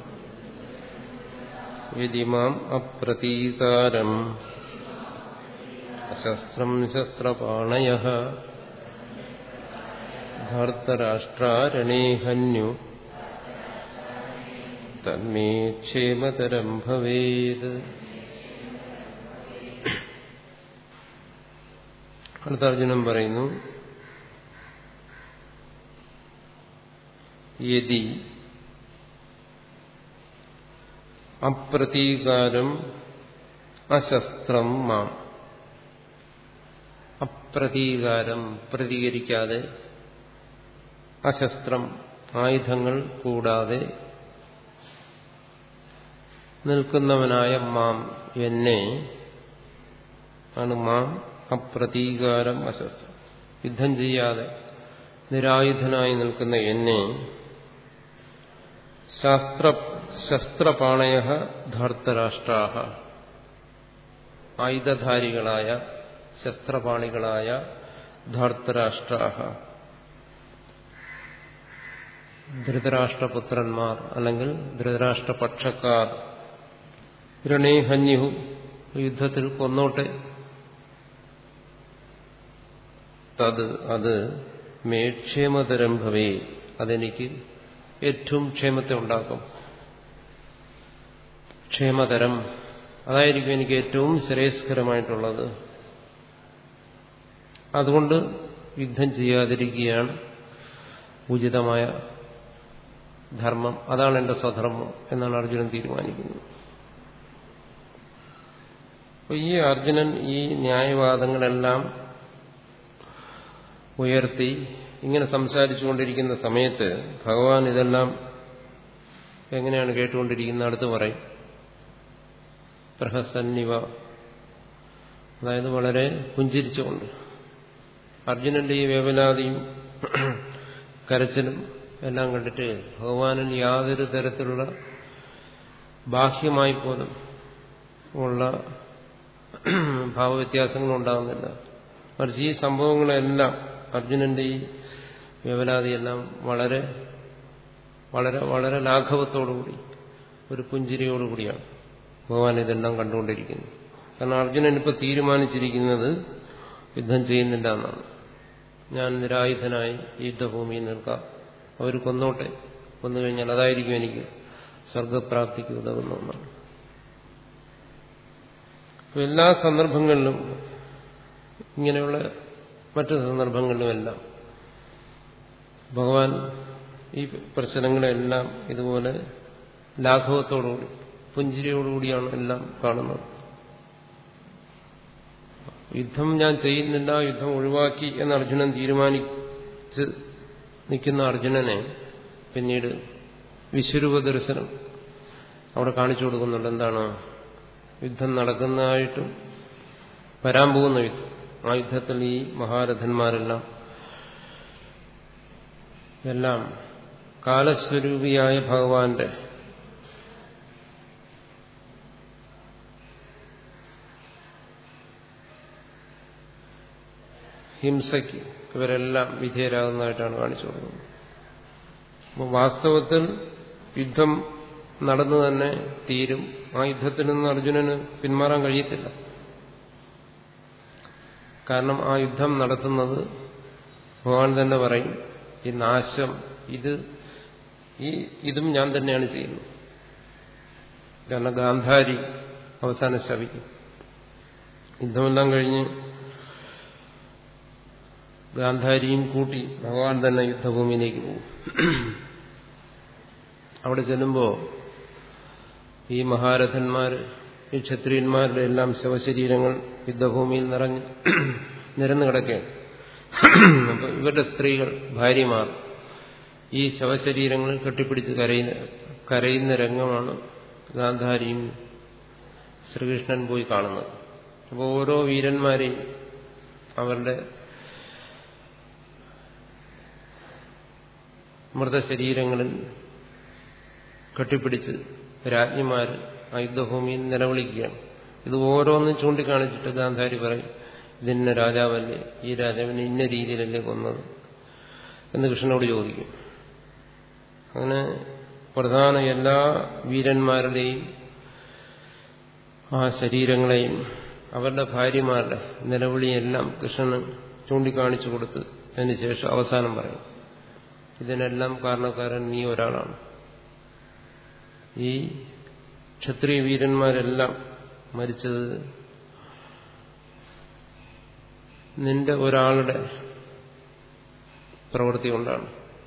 യതി മാം അപ്രതീകാരം അശസ്ത്രം ശസ്ത്രപാണയ ധർത്തരാഷ്ട്രാരണേ ഹന്യു തന്മേ ക്ഷേമതരം ഭവേത് അടുത്ത അർജുനൻ പറയുന്നു യതി അപ്രതീകാരം അശസ്ത്രം മാം അപ്രതീകാരം പ്രതികരിക്കാതെ അശസ്ത്രം ആയുധങ്ങൾ കൂടാതെ നിൽക്കുന്നവനായ മാം എന്നെ ആണ് മാം അപ്രതീകാരം അശസ്ത്രം യുദ്ധം ചെയ്യാതെ നിരായുധനായി നിൽക്കുന്ന എന്നെ ശാസ്ത്ര ശസ്ത്രപാണയ ധാർത്തരാഷ്ട്രാഹ ആയുധധാരികളായ ശസ്ത്രപാണികളായ ധാർത്തരാഷ്ട്രാഹ ധൃതരാഷ്ട്രപുത്രന്മാർ അല്ലെങ്കിൽ ധൃതരാഷ്ട്രപക്ഷക്കാർ രണേഹന്യു യുദ്ധത്തിൽ കൊന്നോട്ടെ തത് അത് മേ ക്ഷേമതരം ഭവേ അതെനിക്ക് ഏറ്റവും ക്ഷേമത്തെ ഉണ്ടാക്കും ക്ഷേമതരം അതായിരിക്കും എനിക്ക് ഏറ്റവും ശ്രേയസ്കരമായിട്ടുള്ളത് അതുകൊണ്ട് യുദ്ധം ചെയ്യാതിരിക്കുകയാണ് ഉചിതമായ ധർമ്മം അതാണ് എന്റെ സ്വധർമ്മം എന്നാണ് അർജുനൻ തീരുമാനിക്കുന്നത് അപ്പൊ ഈ അർജുനൻ ഈ ന്യായവാദങ്ങളെല്ലാം ഉയർത്തി ഇങ്ങനെ സംസാരിച്ചുകൊണ്ടിരിക്കുന്ന സമയത്ത് ഭഗവാൻ ഇതെല്ലാം എങ്ങനെയാണ് കേട്ടുകൊണ്ടിരിക്കുന്ന അടുത്ത് പറയും പ്രഹസന്നിവ അതായത് വളരെ പുഞ്ചിരിച്ചുകൊണ്ട് അർജുനന്റെ ഈ വേവലാതിയും കരച്ചിലും എല്ലാം കണ്ടിട്ട് ഭഗവാനിൽ യാതൊരു തരത്തിലുള്ള ബാഹ്യമായി പോലും ഉള്ള ഭാവവ്യത്യാസങ്ങളും ഉണ്ടാകുന്നില്ല മറിച്ച് ഈ സംഭവങ്ങളെല്ലാം അർജുനന്റെ ഈ വേവലാതിയെല്ലാം വളരെ വളരെ വളരെ ലാഘവത്തോടുകൂടി ഒരു പുഞ്ചിരിയോടുകൂടിയാണ് ഭഗവാൻ ഇതെല്ലാം കണ്ടുകൊണ്ടിരിക്കുന്നത് കാരണം അർജുനൻ ഇപ്പൊ തീരുമാനിച്ചിരിക്കുന്നത് യുദ്ധം ചെയ്യുന്നില്ല എന്നാണ് ഞാൻ നിരായുധനായി യുദ്ധഭൂമിയിൽ നിൽക്കാം അവർ കൊന്നോട്ടെ കൊന്നു കഴിഞ്ഞാൽ അതായിരിക്കും എനിക്ക് സ്വർഗപ്രാപ്തിക്ക് ഉതകുന്ന ഒന്നാണ് എല്ലാ സന്ദർഭങ്ങളിലും ഇങ്ങനെയുള്ള മറ്റു സന്ദർഭങ്ങളിലുമെല്ലാം ഭഗവാൻ ഈ പ്രശ്നങ്ങളെല്ലാം ഇതുപോലെ ലാഘവത്തോടുകൂടി പുഞ്ചിരിയോടുകൂടിയാണ് എല്ലാം കാണുന്നത് യുദ്ധം ഞാൻ ചെയ്യുന്നില്ല യുദ്ധം ഒഴിവാക്കി എന്ന് അർജുനൻ തീരുമാനിച്ച് നിൽക്കുന്ന അർജുനനെ പിന്നീട് വിശ്വരൂപ ദർശനം അവിടെ കാണിച്ചു കൊടുക്കുന്നുണ്ട് എന്താണ് യുദ്ധം നടക്കുന്നതായിട്ടും വരാൻ പോകുന്ന യുദ്ധം ആ യുദ്ധത്തിൽ ഈ മഹാരഥന്മാരെല്ലാം എല്ലാം കാലസ്വരൂപിയായ ഭഗവാന്റെ ഹിംസയ്ക്ക് ഇവരെല്ലാം വിധേയരാകുന്നതായിട്ടാണ് കാണിച്ചു കൊടുക്കുന്നത് അപ്പോൾ വാസ്തവത്തിൽ യുദ്ധം നടന്നു തന്നെ തീരും ആ യുദ്ധത്തിൽ നിന്ന് അർജുനന് പിന്മാറാൻ കഴിയത്തില്ല കാരണം ആ യുദ്ധം നടത്തുന്നത് ഭഗവാൻ തന്നെ പറയും ഈ നാശം ഇത് ഈ ഇതും ഞാൻ തന്നെയാണ് ചെയ്യുന്നത് കാരണം ഗാന്ധാരി അവസാനം ശവിക്കും യുദ്ധമെല്ലാം കഴിഞ്ഞ് ഗാന്ധാരിയും കൂട്ടി ഭഗവാൻ തന്നെ യുദ്ധഭൂമിയിലേക്ക് പോകും അവിടെ ചെല്ലുമ്പോൾ ഈ മഹാരഥന്മാർ ഈ ക്ഷത്രിയന്മാരുടെ എല്ലാം ശവശരീരങ്ങൾ യുദ്ധഭൂമിയിൽ നിറഞ്ഞ് നിരന്നു കിടക്കുകയാണ് അപ്പൊ ഇവരുടെ സ്ത്രീകൾ ഭാര്യമാർ ഈ ശവശരീരങ്ങൾ കെട്ടിപ്പിടിച്ച് കരയുന്ന കരയുന്ന രംഗമാണ് ഗാന്ധാരിയും ശ്രീകൃഷ്ണൻ പോയി കാണുന്നത് അപ്പോൾ ഓരോ വീരന്മാരെയും അവരുടെ മൃതശരീരങ്ങളിൽ കെട്ടിപ്പിടിച്ച് രാജ്ഞിമാര് ആ യുദ്ധഭൂമിയിൽ നിലവിളിക്കുകയാണ് ഇത് ഓരോന്നും ചൂണ്ടിക്കാണിച്ചിട്ട് ഗാന്ധാരി പറയും ഇതിന്ന രാജാവല്ലേ ഈ രാജാവിനെ ഇന്ന രീതിയിലല്ലേ കൊന്നത് എന്ന് കൃഷ്ണനോട് ചോദിക്കും അങ്ങനെ പ്രധാന എല്ലാ വീരന്മാരുടെയും ആ ശരീരങ്ങളെയും അവരുടെ ഭാര്യമാരുടെ നിലവിളിയെല്ലാം കൃഷ്ണന് ചൂണ്ടിക്കാണിച്ചു കൊടുത്ത് അതിനുശേഷം അവസാനം പറയും ഇതിനെല്ലാം കാരണക്കാരൻ നീ ഒരാളാണ് ഈ ക്ഷത്രിയ വീരന്മാരെല്ലാം മരിച്ചത് നിന്റെ ഒരാളുടെ പ്രവൃത്തി കൊണ്ടാണ്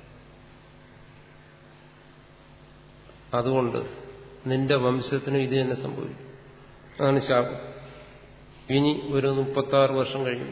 അതുകൊണ്ട് നിന്റെ വംശത്തിനും ഇത് തന്നെ സംഭവിക്കും അതാണ് ശാപം ഇനി ഒരു മുപ്പത്താറ് വർഷം കഴിയും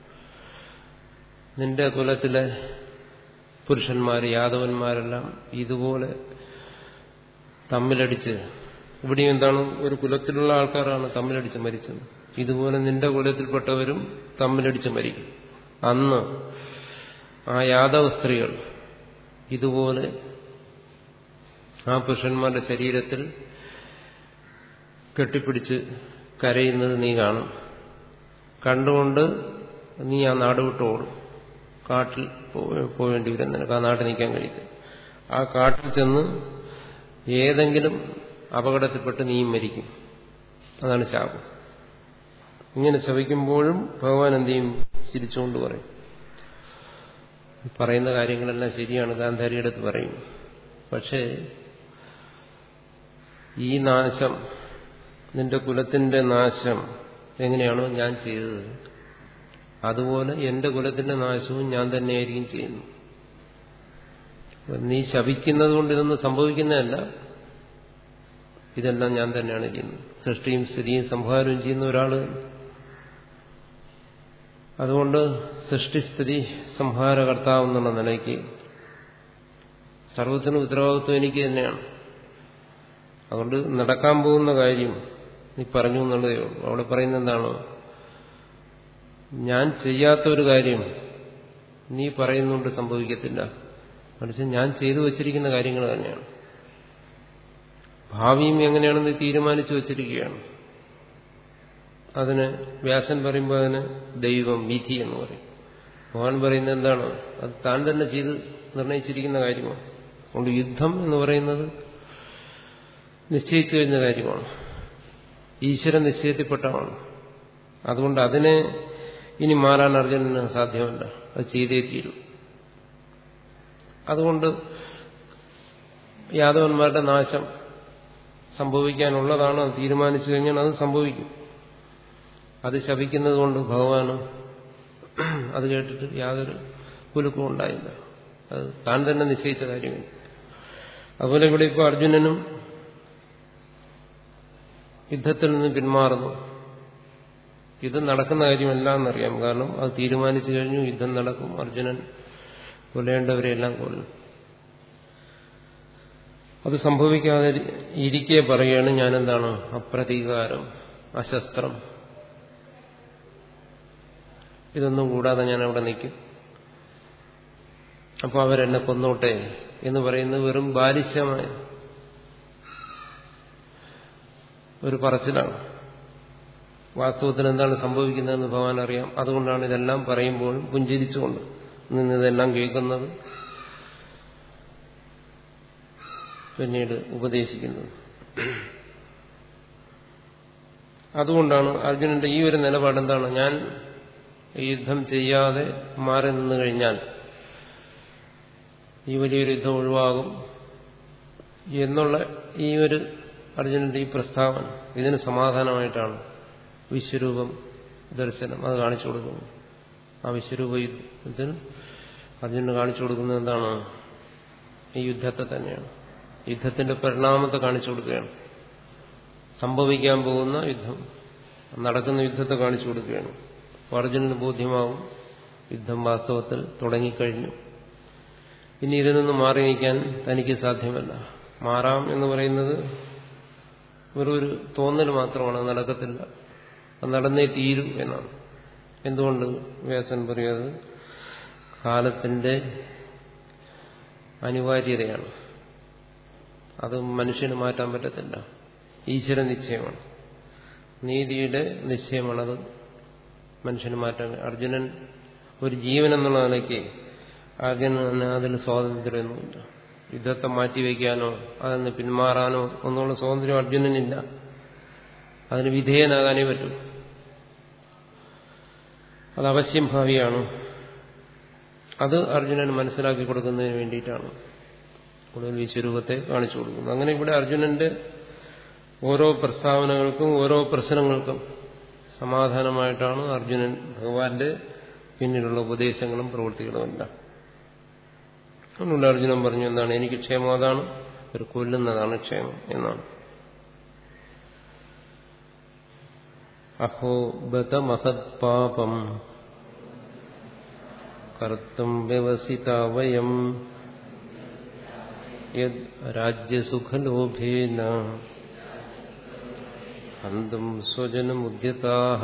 നിന്റെ കുലത്തിലെ പുരുഷന്മാർ യാദവന്മാരെല്ലാം ഇതുപോലെ തമ്മിലടിച്ച് ഇവിടെയും എന്താണ് ഒരു കുലത്തിലുള്ള ആൾക്കാരാണ് തമ്മിലടിച്ച് മരിച്ചത് ഇതുപോലെ നിന്റെ കുലത്തിൽപ്പെട്ടവരും തമ്മിലടിച്ച് മരിക്കും അന്ന് ആ യാദവ സ്ത്രീകൾ ഇതുപോലെ ആ പുരുഷന്മാരുടെ ശരീരത്തിൽ കെട്ടിപ്പിടിച്ച് കരയുന്നത് നീ കാണും കണ്ടുകൊണ്ട് നീ ആ നാട് വിട്ട് ഓടും കാട്ടിൽ പോവേണ്ടി വരും നിനക്ക് ആ നാട്ടിൽ നിൽക്കാൻ കഴിയും ആ കാട്ടിൽ ചെന്ന് ഏതെങ്കിലും അപകടത്തിൽപ്പെട്ട് നീയും മരിക്കും അതാണ് ശാപം ഇങ്ങനെ ശവിക്കുമ്പോഴും ഭഗവാൻ എന്ത് ചെയ്യും ചിരിച്ചുകൊണ്ട് പറയും പറയുന്ന കാര്യങ്ങളെല്ലാം ശരിയാണ് ഗാന്ധാരിയുടെ അടുത്ത് പറയും പക്ഷേ ഈ നാശം നിന്റെ കുലത്തിന്റെ നാശം എങ്ങനെയാണോ ഞാൻ ചെയ്തത് അതുപോലെ എന്റെ കുലത്തിന്റെ നാശവും ഞാൻ തന്നെയായിരിക്കും ചെയ്യുന്നു നീ ശപിക്കുന്നത് കൊണ്ട് ഇതൊന്നും സംഭവിക്കുന്നതല്ല ഇതെല്ലാം ഞാൻ തന്നെയാണ് ചെയ്യുന്നത് സൃഷ്ടിയും സ്ഥിതിയും സംഹാരവും ചെയ്യുന്ന ഒരാള് അതുകൊണ്ട് സൃഷ്ടിസ്ഥിതി സംഹാരകർത്താവ് എന്നുള്ള നിലയ്ക്ക് സർവത്തിനും ഉത്തരവാദിത്വം എനിക്ക് തന്നെയാണ് അതുകൊണ്ട് നടക്കാൻ പോകുന്ന കാര്യം നീ പറഞ്ഞു എന്നുള്ളതേ ഉള്ളൂ അവിടെ പറയുന്ന എന്താണോ ഞാൻ ചെയ്യാത്ത ഒരു കാര്യം നീ പറയുന്നുകൊണ്ട് സംഭവിക്കത്തില്ല മറിച്ച് ഞാൻ ചെയ്തു വച്ചിരിക്കുന്ന കാര്യങ്ങൾ തന്നെയാണ് ഭാവിയും എങ്ങനെയാണെന്ന് തീരുമാനിച്ചു വച്ചിരിക്കുകയാണ് അതിന് വ്യാസൻ പറയുമ്പോൾ അതിന് ദൈവം വിധി എന്ന് പറയും ഭഗവാൻ പറയുന്നത് എന്താണ് അത് താൻ തന്നെ ചെയ്ത് നിർണയിച്ചിരിക്കുന്ന കാര്യമാണ് അതുകൊണ്ട് യുദ്ധം എന്ന് പറയുന്നത് നിശ്ചയിച്ചു കഴിഞ്ഞ കാര്യമാണ് ഈശ്വരൻ നിശ്ചയത്തിൽപ്പെട്ടതാണ് അതുകൊണ്ട് അതിനെ ഇനി മാറാൻ അർജുനന് സാധ്യമല്ല അത് ചെയ്തേ തീരും അതുകൊണ്ട് യാദവന്മാരുടെ നാശം സംഭവിക്കാനുള്ളതാണ് അത് തീരുമാനിച്ചു കഴിഞ്ഞാൽ അത് സംഭവിക്കും അത് ശപിക്കുന്നത് കൊണ്ട് ഭഗവാന് അത് കേട്ടിട്ട് യാതൊരു കുലുക്കവും ഉണ്ടായില്ല അത് താൻ തന്നെ നിശ്ചയിച്ച കാര്യങ്ങൾ അതുപോലെ ഇവിടെ ഇപ്പോൾ അർജുനനും യുദ്ധത്തിൽ നിന്ന് പിന്മാറുന്നു യുദ്ധം നടക്കുന്ന കാര്യമല്ല എന്നറിയാം കാരണം അത് തീരുമാനിച്ചു കഴിഞ്ഞു യുദ്ധം നടക്കും അർജുനൻ കൊല്ലേണ്ടവരെയെല്ലാം കൊല്ലും അത് സംഭവിക്കാതെ ഇരിക്കെ പറയുകയാണ് ഞാനെന്താണ് അപ്രതീകാരം അശസ്ത്രം ഇതൊന്നും കൂടാതെ ഞാൻ അവിടെ നിൽക്കും അപ്പോൾ അവരെന്നെ കൊന്നോട്ടെ എന്ന് പറയുന്നത് വെറും ബാലിശമായ ഒരു പറച്ചിലാണ് വാസ്തവത്തിൽ എന്താണ് സംഭവിക്കുന്നതെന്ന് ഭഗവാൻ അറിയാം അതുകൊണ്ടാണ് ഇതെല്ലാം പറയുമ്പോഴും പുഞ്ചിരിച്ചുകൊണ്ട് നിന്ന് ഇതെല്ലാം കേൾക്കുന്നത് പിന്നീട് ഉപദേശിക്കുന്നത് അതുകൊണ്ടാണ് അർജുനന്റെ ഈ ഒരു നിലപാട് എന്താണ് ഞാൻ യുദ്ധം ചെയ്യാതെ മാറി നിന്നു കഴിഞ്ഞാൽ ഈ വലിയൊരു യുദ്ധം ഒഴിവാകും എന്നുള്ള ഈ ഒരു അർജുനന്റെ ഈ പ്രസ്താവന ഇതിന് സമാധാനമായിട്ടാണ് വിശ്വരൂപം ദർശനം അത് കാണിച്ചു കൊടുക്കുന്നു ആ വിശ്വരൂപ യുദ്ധത്തിൽ അർജുനന് കാണിച്ചു കൊടുക്കുന്നത് എന്താണ് ഈ യുദ്ധത്തെ തന്നെയാണ് യുദ്ധത്തിന്റെ പരിണാമത്തെ കാണിച്ചു കൊടുക്കുകയാണ് സംഭവിക്കാൻ പോകുന്ന യുദ്ധം നടക്കുന്ന യുദ്ധത്തെ കാണിച്ചു കൊടുക്കുകയാണ് അപ്പോൾ അർജുനന് ബോധ്യമാവും യുദ്ധം വാസ്തവത്തിൽ തുടങ്ങിക്കഴിഞ്ഞു ഇനി ഇതിൽ നിന്ന് മാറി നിൽക്കാൻ തനിക്ക് സാധ്യമല്ല മാറാം എന്ന് പറയുന്നത് വെറും ഒരു തോന്നൽ മാത്രമാണ് നടക്കത്തില്ല അത് നടന്നേ തീരൂ എന്നാണ് എന്തുകൊണ്ട് വ്യാസൻ പറയുന്നത് കാലത്തിന്റെ അനിവാര്യതയാണ് അത് മനുഷ്യന് മാറ്റാൻ പറ്റത്തില്ല ഈശ്വര നിശ്ചയമാണ് നീതിയുടെ നിശ്ചയമാണത് മനുഷ്യന് മാറ്റാൻ അർജുനൻ ഒരു ജീവൻ എന്നുള്ള നിലയ്ക്ക് അർജുനന് അതിൽ സ്വാതന്ത്ര്യമൊന്നുമില്ല യുദ്ധത്തെ മാറ്റിവെക്കാനോ അതിന് പിന്മാറാനോ ഒന്നുള്ള സ്വാതന്ത്ര്യം അർജുനനില്ല അതിന് വിധേയനാകാനേ പറ്റൂ അത് അവശ്യം ഭാവിയാണ് അത് അർജുനൻ മനസ്സിലാക്കി കൊടുക്കുന്നതിന് വേണ്ടിയിട്ടാണ് കൂടുതൽ വിശ്വരൂപത്തെ കാണിച്ചു കൊടുക്കുന്നത് അങ്ങനെ ഇവിടെ അർജുനന്റെ ഓരോ പ്രസ്താവനകൾക്കും ഓരോ പ്രശ്നങ്ങൾക്കും സമാധാനമായിട്ടാണ് അർജുനൻ ഭഗവാന്റെ പിന്നിലുള്ള ഉപദേശങ്ങളും പ്രവൃത്തികളും എല്ലാം അതുകൊണ്ട് അർജുനൻ പറഞ്ഞു എന്താണ് എനിക്ക് ക്ഷേമം അതാണ് ഒരു കൊല്ലുന്നതാണ് ക്ഷേമം എന്നാണ് അഹോ ബത മഹത് പാപം കർത്തും വ്യവസിത വയം യത് രാജ്യസുഖലോഭേന ഹന്തും സ്വജനമുദ്യതാഹ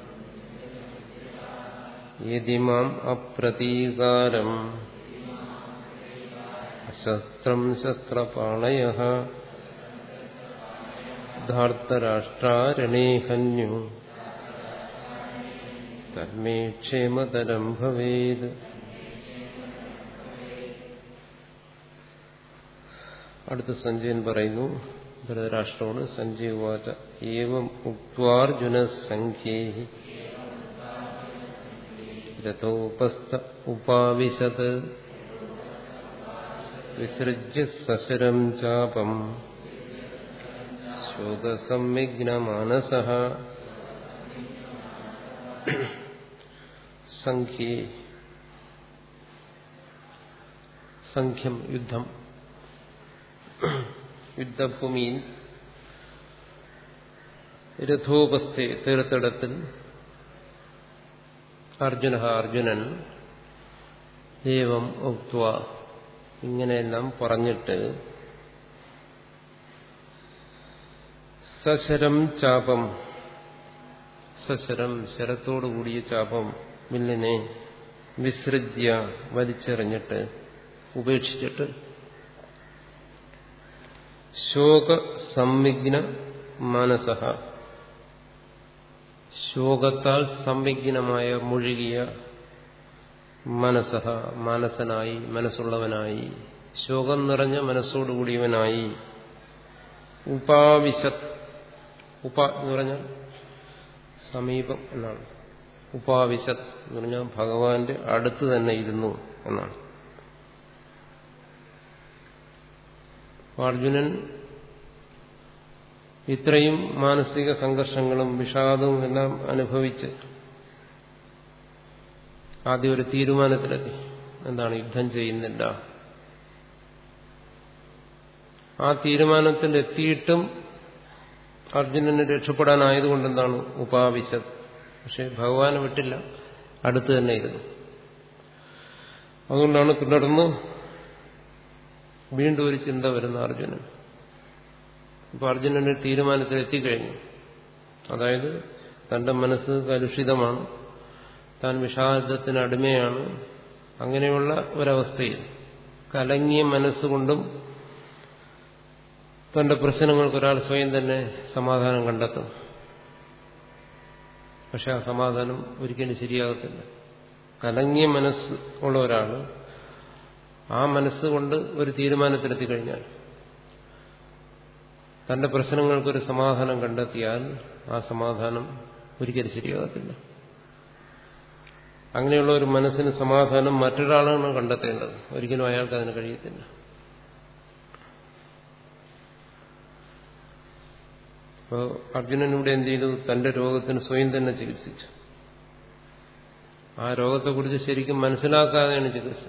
യതി മാം അപ്രതീകാരം ശസ്ത്രം ശസ്ത്രപാണയ ധാർത്തരാഷ്ട്രാരണേ ഹന്യു തന്മേ ക്ഷേമതരം ഭവേത് അടുത്ത സഞ്ജയൻ പറയുന്നു ധൃതരാഷ്ട്രോട് സഞ്ജയ് വാച ഏവം ഉക്വാർജുന സംഖ്യേ രഥോപസ്ഥ ഉപാവിശത് വിസൃജ്യ സശരം ചാപം ശോകസംവിഘ്നമാനസ സംഖ്യേ സംഖ്യം യുദ്ധം യുദ്ധഭൂമിയിൽ രഥോപസ്ഥെ തീർത്ഥടത്തിൽ അർജുന അർജുനൻ ഏവം ഉക്വ ഇങ്ങനെയെല്ലാം പറഞ്ഞിട്ട് സശരം ചാപം സശരം ശരത്തോടുകൂടിയ ചാപം മില്ലിനെ വിസൃജ്യ വലിച്ചെറിഞ്ഞിട്ട് ഉപേക്ഷിച്ചിട്ട് ശോക സംവിഘ്ന മനസഹ ശോകത്താൽ സംവിഘ്നമായ മുഴുകിയ മനസഹ മാനസനായി മനസ്സുള്ളവനായി ശോകം നിറഞ്ഞ മനസ്സോടുകൂടിയവനായി ഉപാവിശത് ഉപ എന്ന് പറഞ്ഞാൽ സമീപം എന്നാണ് ഉപാവിശത് എന്ന് പറഞ്ഞാൽ ഭഗവാന്റെ അടുത്ത് തന്നെ ഇരുന്നു എന്നാണ് അർജുനൻ ഇത്രയും മാനസിക സംഘർഷങ്ങളും വിഷാദവും എല്ലാം അനുഭവിച്ച് ആദ്യം ഒരു തീരുമാനത്തിലെത്തി എന്താണ് യുദ്ധം ചെയ്യുന്നില്ല ആ തീരുമാനത്തിൽ എത്തിയിട്ടും അർജുനന് രക്ഷപ്പെടാനായതുകൊണ്ട് എന്താണ് ഉപാവിശത് പക്ഷെ ഭഗവാനെ വിട്ടില്ല അടുത്ത് തന്നെ ഇരുന്നു അതുകൊണ്ടാണ് തുടർന്ന് വീണ്ടും ഒരു ചിന്ത വരുന്ന അർജുനൻ ഇപ്പൊ അർജുനന്റെ തീരുമാനത്തിൽ എത്തിക്കഴിഞ്ഞു അതായത് തന്റെ മനസ്സ് കലുഷിതമാണ് താൻ വിഷാദത്തിന് അടിമയാണ് അങ്ങനെയുള്ള ഒരവസ്ഥയിൽ കലങ്ങിയ മനസ്സുകൊണ്ടും തന്റെ പ്രശ്നങ്ങൾക്ക് ഒരാൾ സ്വയം തന്നെ സമാധാനം കണ്ടെത്തും പക്ഷെ ആ സമാധാനം ഒരിക്കലും ശരിയാകത്തില്ല കലങ്ങിയ മനസ്സ് ഉള്ള ഒരാൾ ആ മനസ്സുകൊണ്ട് ഒരു തീരുമാനത്തിലെത്തി കഴിഞ്ഞാൽ തന്റെ പ്രശ്നങ്ങൾക്കൊരു സമാധാനം കണ്ടെത്തിയാൽ ആ സമാധാനം ഒരിക്കലും ശരിയാകത്തില്ല അങ്ങനെയുള്ള ഒരു മനസ്സിന് സമാധാനം മറ്റൊരാളാണ് കണ്ടെത്തേണ്ടത് ഒരിക്കലും അയാൾക്ക് അതിന് കഴിയത്തില്ല അപ്പോൾ അർജുനൻ ഇവിടെ എന്ത് ചെയ്തു തന്റെ രോഗത്തിന് സ്വയം തന്നെ ചികിത്സിച്ചു ആ രോഗത്തെക്കുറിച്ച് ശരിക്കും മനസ്സിലാക്കാതെയാണ് ചികിത്സ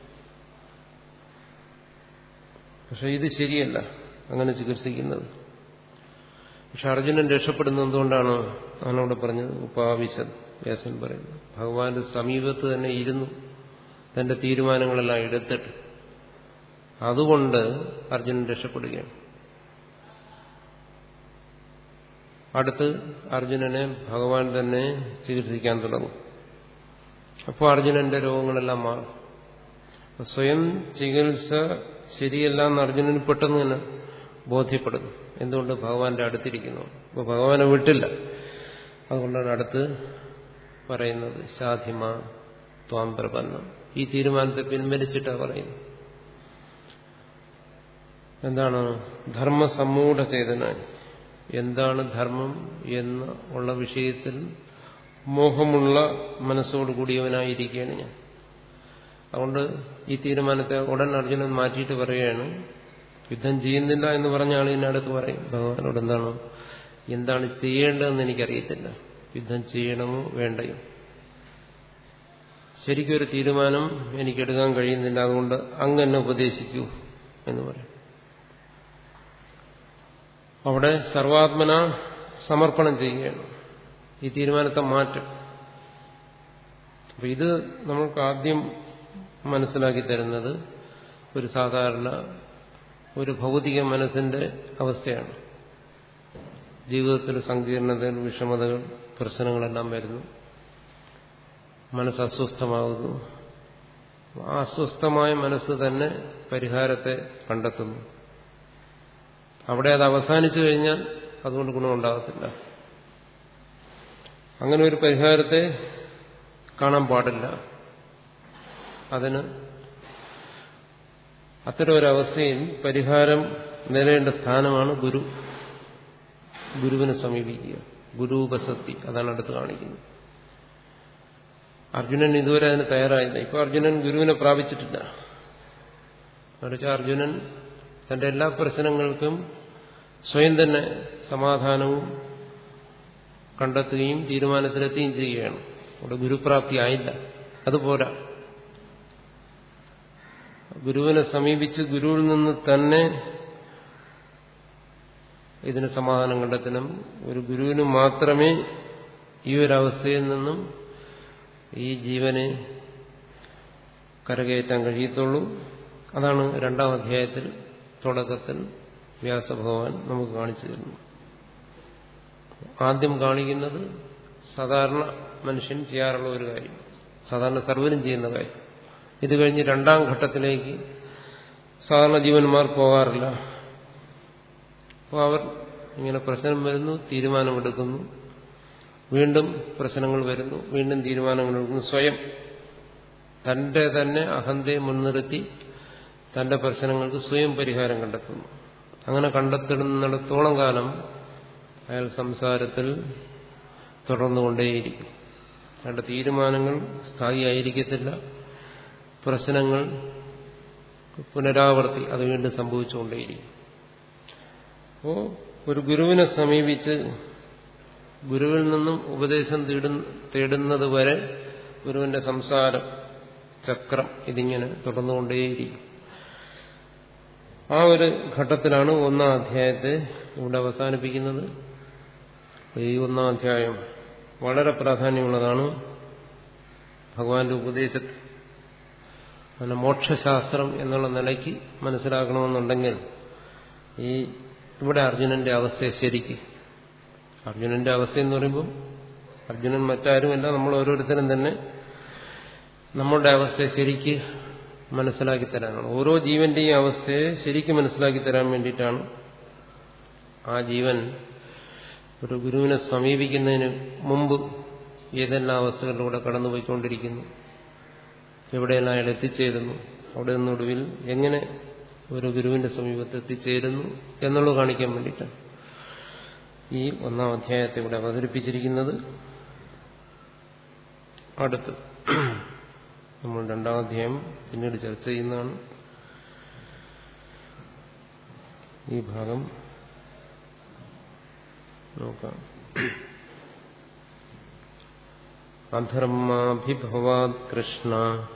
പക്ഷെ ഇത് ശരിയല്ല അങ്ങനെ ചികിത്സിക്കുന്നത് പക്ഷെ അർജുനൻ രക്ഷപ്പെടുന്നത് എന്തുകൊണ്ടാണ് അവനോട് പറഞ്ഞത് ഉപാവിശത് വ്യാസൻ പറയുന്നു ഭഗവാന്റെ സമീപത്ത് തന്നെ ഇരുന്നു തന്റെ തീരുമാനങ്ങളെല്ലാം എടുത്തിട്ട് അതുകൊണ്ട് അർജുനൻ രക്ഷപ്പെടുകയാണ് അടുത്ത് അർജുനനെ ഭഗവാൻ തന്നെ ചികിത്സിക്കാൻ തുടങ്ങും അപ്പോൾ അർജുനന്റെ രോഗങ്ങളെല്ലാം മാറും സ്വയം ചികിത്സ ശരിയല്ല എന്ന് അർജുനന് പെട്ടെന്ന് തന്നെ ബോധ്യപ്പെടുന്നു എന്തുകൊണ്ട് ഭഗവാന്റെ അടുത്തിരിക്കുന്നു അപ്പോൾ ഭഗവാനെ വിട്ടില്ല അതുകൊണ്ടാണ് അടുത്ത് പറയുന്നത് ശാധിമ ത്വാം പ്രപന്നം ഈ തീരുമാനത്തെ പിൻവലിച്ചിട്ടാണ് പറയുന്നത് എന്താണ് ധർമ്മസമ്മൂഢ ചേതന എന്താണ് ധർമ്മം എന്ന് ഉള്ള വിഷയത്തിൽ മോഹമുള്ള മനസ്സോടുകൂടിയവനായിരിക്കുകയാണ് ഞാൻ അതുകൊണ്ട് ഈ തീരുമാനത്തെ ഉടൻ അർജുനൻ മാറ്റിയിട്ട് പറയുകയാണ് യുദ്ധം ചെയ്യുന്നില്ല എന്ന് പറഞ്ഞ ആളിനടുത്ത് പറയും ഭഗവാനോട് എന്താണ് എന്താണ് ചെയ്യേണ്ടതെന്ന് എനിക്കറിയത്തില്ല യുദ്ധം ചെയ്യണമോ വേണ്ടയോ ശരിക്കൊരു തീരുമാനം എനിക്കെടുക്കാൻ കഴിയുന്നില്ല അതുകൊണ്ട് അങ്ങനെ ഉപദേശിക്കൂ എന്ന് പറയും അവിടെ സർവാത്മന സമർപ്പണം ചെയ്യുകയാണ് ഈ തീരുമാനത്തെ മാറ്റം അപ്പൊ ഇത് നമ്മൾക്ക് ആദ്യം മനസ്സിലാക്കി തരുന്നത് ഒരു സാധാരണ ഒരു ഭൗതിക മനസ്സിന്റെ അവസ്ഥയാണ് ജീവിതത്തിൽ സങ്കീർണതകൾ വിഷമതകൾ പ്രശ്നങ്ങളെല്ലാം വരുന്നു മനസ്സ് അസ്വസ്ഥമാകുന്നു ആ അസ്വസ്ഥമായ മനസ്സ് തന്നെ പരിഹാരത്തെ കണ്ടെത്തുന്നു അവിടെ അത് അവസാനിച്ചു കഴിഞ്ഞാൽ അതുകൊണ്ട് ഗുണമുണ്ടാകത്തില്ല അങ്ങനെ ഒരു പരിഹാരത്തെ കാണാൻ പാടില്ല അതിന് അത്തരം ഒരവസ്ഥയിൽ പരിഹാരം നിലയേണ്ട സ്ഥാനമാണ് ഗുരു ഗുരുവിനെ സമീപിക്കുക ഗുരുപസക്തി അതാണ് അടുത്ത് കാണിക്കുന്നത് അർജുനൻ ഇതുവരെ അതിന് തയ്യാറായില്ല ഇപ്പൊ അർജുനൻ ഗുരുവിനെ പ്രാപിച്ചിട്ടില്ല മറിച്ച് അർജുനൻ തന്റെ എല്ലാ പ്രശ്നങ്ങൾക്കും സ്വയം തന്നെ സമാധാനവും കണ്ടെത്തുകയും തീരുമാനത്തിലെത്തുകയും ചെയ്യുകയാണ് അവിടെ ഗുരുപ്രാപ്തി ആയില്ല അതുപോരാ ഗുരുവിനെ സമീപിച്ച് ഗുരുവിൽ നിന്ന് തന്നെ ഇതിന് സമാധാനം കണ്ടെത്തണം ഒരു ഗുരുവിന് മാത്രമേ ഈ ഒരു നിന്നും ഈ ജീവനെ കരകയറ്റാൻ കഴിയത്തുള്ളൂ അതാണ് രണ്ടാം അധ്യായത്തിൽ തുടക്കത്തിൽ വ്യാസഭഗവാൻ നമുക്ക് കാണിച്ചു തരുന്നു ആദ്യം കാണിക്കുന്നത് സാധാരണ മനുഷ്യൻ ചെയ്യാറുള്ള ഒരു കാര്യം സാധാരണ സർവരും ചെയ്യുന്ന കാര്യം ഇത് കഴിഞ്ഞ് രണ്ടാം ഘട്ടത്തിലേക്ക് സാധാരണ ജീവന്മാർ പോകാറില്ല അപ്പോൾ അവർ ഇങ്ങനെ പ്രശ്നം വരുന്നു തീരുമാനമെടുക്കുന്നു വീണ്ടും പ്രശ്നങ്ങൾ വരുന്നു വീണ്ടും തീരുമാനങ്ങൾ എടുക്കുന്നു സ്വയം തന്റെ തന്നെ അഹന്തയെ മുൻനിർത്തി തന്റെ പ്രശ്നങ്ങൾക്ക് സ്വയം പരിഹാരം കണ്ടെത്തുന്നു അങ്ങനെ കണ്ടെത്തുന്നിടത്തോളം കാലം അയാൾ സംസാരത്തിൽ തുടർന്നുകൊണ്ടേയിരിക്കും അയാളുടെ തീരുമാനങ്ങൾ സ്ഥായിയായിരിക്കത്തില്ല പ്രശ്നങ്ങൾ പുനരാവർത്തി അത് വീണ്ടും സംഭവിച്ചുകൊണ്ടേയിരിക്കും അപ്പോ ഒരു ഗുരുവിനെ സമീപിച്ച് ഗുരുവിൽ നിന്നും ഉപദേശം തേടുന്നത് വരെ ഗുരുവിന്റെ സംസാരം ചക്രം ഇതിങ്ങനെ തുടർന്നുകൊണ്ടേയിരിക്കും ആ ഒരു ഘട്ടത്തിലാണ് ഒന്നാം അധ്യായത്തെ ഇവിടെ അവസാനിപ്പിക്കുന്നത് ഈ ഒന്നാം അധ്യായം വളരെ പ്രാധാന്യമുള്ളതാണ് ഭഗവാന്റെ ഉപദേശത്തിൽ അങ്ങനെ മോക്ഷശാസ്ത്രം എന്നുള്ള നിലയ്ക്ക് മനസ്സിലാക്കണമെന്നുണ്ടെങ്കിൽ ഈ ഇവിടെ അർജുനന്റെ അവസ്ഥയെ ശരിക്ക് അർജുനന്റെ അവസ്ഥ എന്ന് പറയുമ്പോൾ അർജുനൻ മറ്റാരുമല്ല നമ്മൾ ഓരോരുത്തരും തന്നെ നമ്മളുടെ അവസ്ഥയെ ശരിക്ക് മനസ്സിലാക്കി തരാനാണ് ഓരോ ജീവന്റെയും അവസ്ഥയെ ശരിക്കും മനസ്സിലാക്കി തരാൻ വേണ്ടിയിട്ടാണ് ആ ജീവൻ ഒരു ഗുരുവിനെ സമീപിക്കുന്നതിന് മുമ്പ് ഏതെല്ലാം അവസ്ഥകളിലൂടെ കടന്നുപോയിക്കൊണ്ടിരിക്കുന്നു എവിടെയെല്ലാം അയാൾ എത്തിച്ചേരുന്നു അവിടെ നിന്നൊടുവിൽ എങ്ങനെ ഒരു ഗുരുവിന്റെ സമീപത്ത് എത്തിച്ചേരുന്നു എന്നുള്ളത് കാണിക്കാൻ വേണ്ടിയിട്ടാണ് ഈ ഒന്നാം അധ്യായത്തെ ഇവിടെ അവതരിപ്പിച്ചിരിക്കുന്നത് അടുത്ത് നമ്മൾ രണ്ടാം അധ്യായം പിന്നീട് ചർച്ച ചെയ്യുന്നതാണ് ഈ ഭാഗം നോക്കാം അധർമാഭിഭവാത് കൃഷ്ണ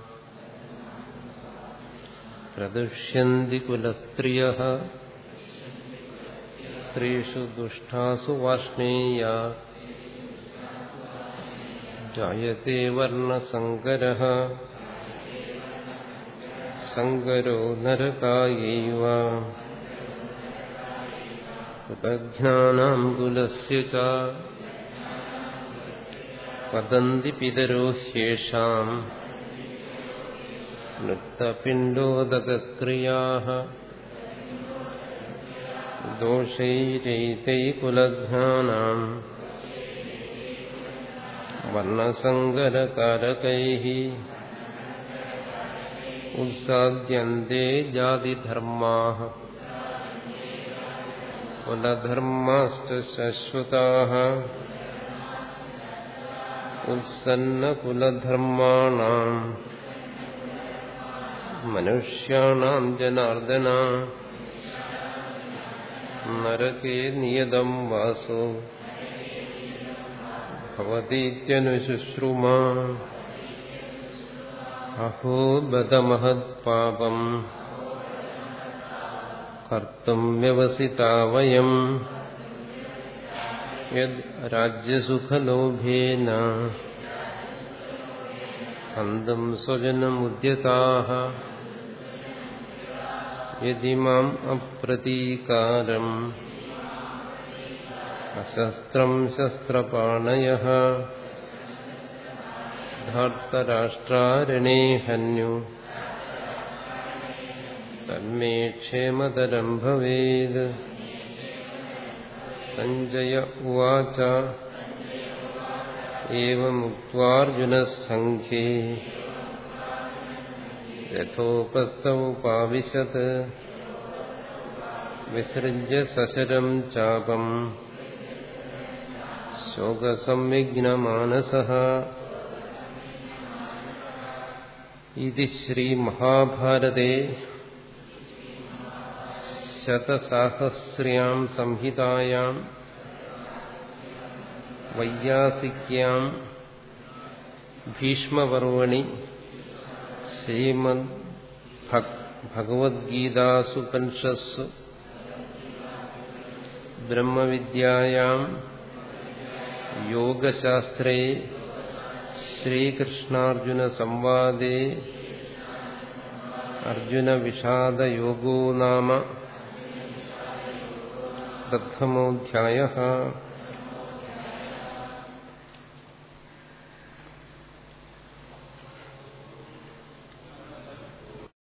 പ്രദുഷ്യന്തി കുലസ്ത്രിയ സ്ത്രീഷു ദുഷ്ടാസു വാഷ്ണേയ ജായത്തെ വർണ്ണസങ്കര സങ്കരോ നരകായൈവ ഉപജ്ഞാനാം കുലസ്യ ച വദന്തി പിതരോ ഹ്യേഷാം നൃത്തപിണ്ഡോദകക്രിയാ दोषैरैतैकुलघ्नानाम् वर्णसङ्करकारकैः उत्साद्यन्ते जातिधर्माः कुलधर्माश्च शाश्वताः उत्सन्नकुलधर्माणाम् मनुष्याणाम् जनार्दन नरके नियतम् वासो भवतीत्यनुशुश्रुमा अहो बदमहत्पापम् कर्तुम् व्यवसिता वयम् यद् राज्यसुखलोभेन हन्तुम् स्वजनमुद्यताः यदि माम् अप्रतीकारम् अशस्त्रम् शस्त्रपाणयः धार्तराष्ट्रारणे हन्यु तन्मे क्षेमतरम् भवेत् सञ्जय उवाच एवमुक्त्वार्जुनः सङ्ख्ये यथोपस्तौपाविशत् विसृज्य सशरम् चापम् शोकसंविघ्नमानसः इति श्रीमहाभारते शतसाहस्र्याम् संहितायाम् वैयासिक्याम् भीष्मपर्वणि श्रीमद्भगवद्गीतासुपनिषत्सु ब्रह्मविद्यायाम् योगशास्त्रे श्रीकृष्णार्जुनसंवादे अर्जुनविषादयोगो नाम प्रथमोऽध्यायः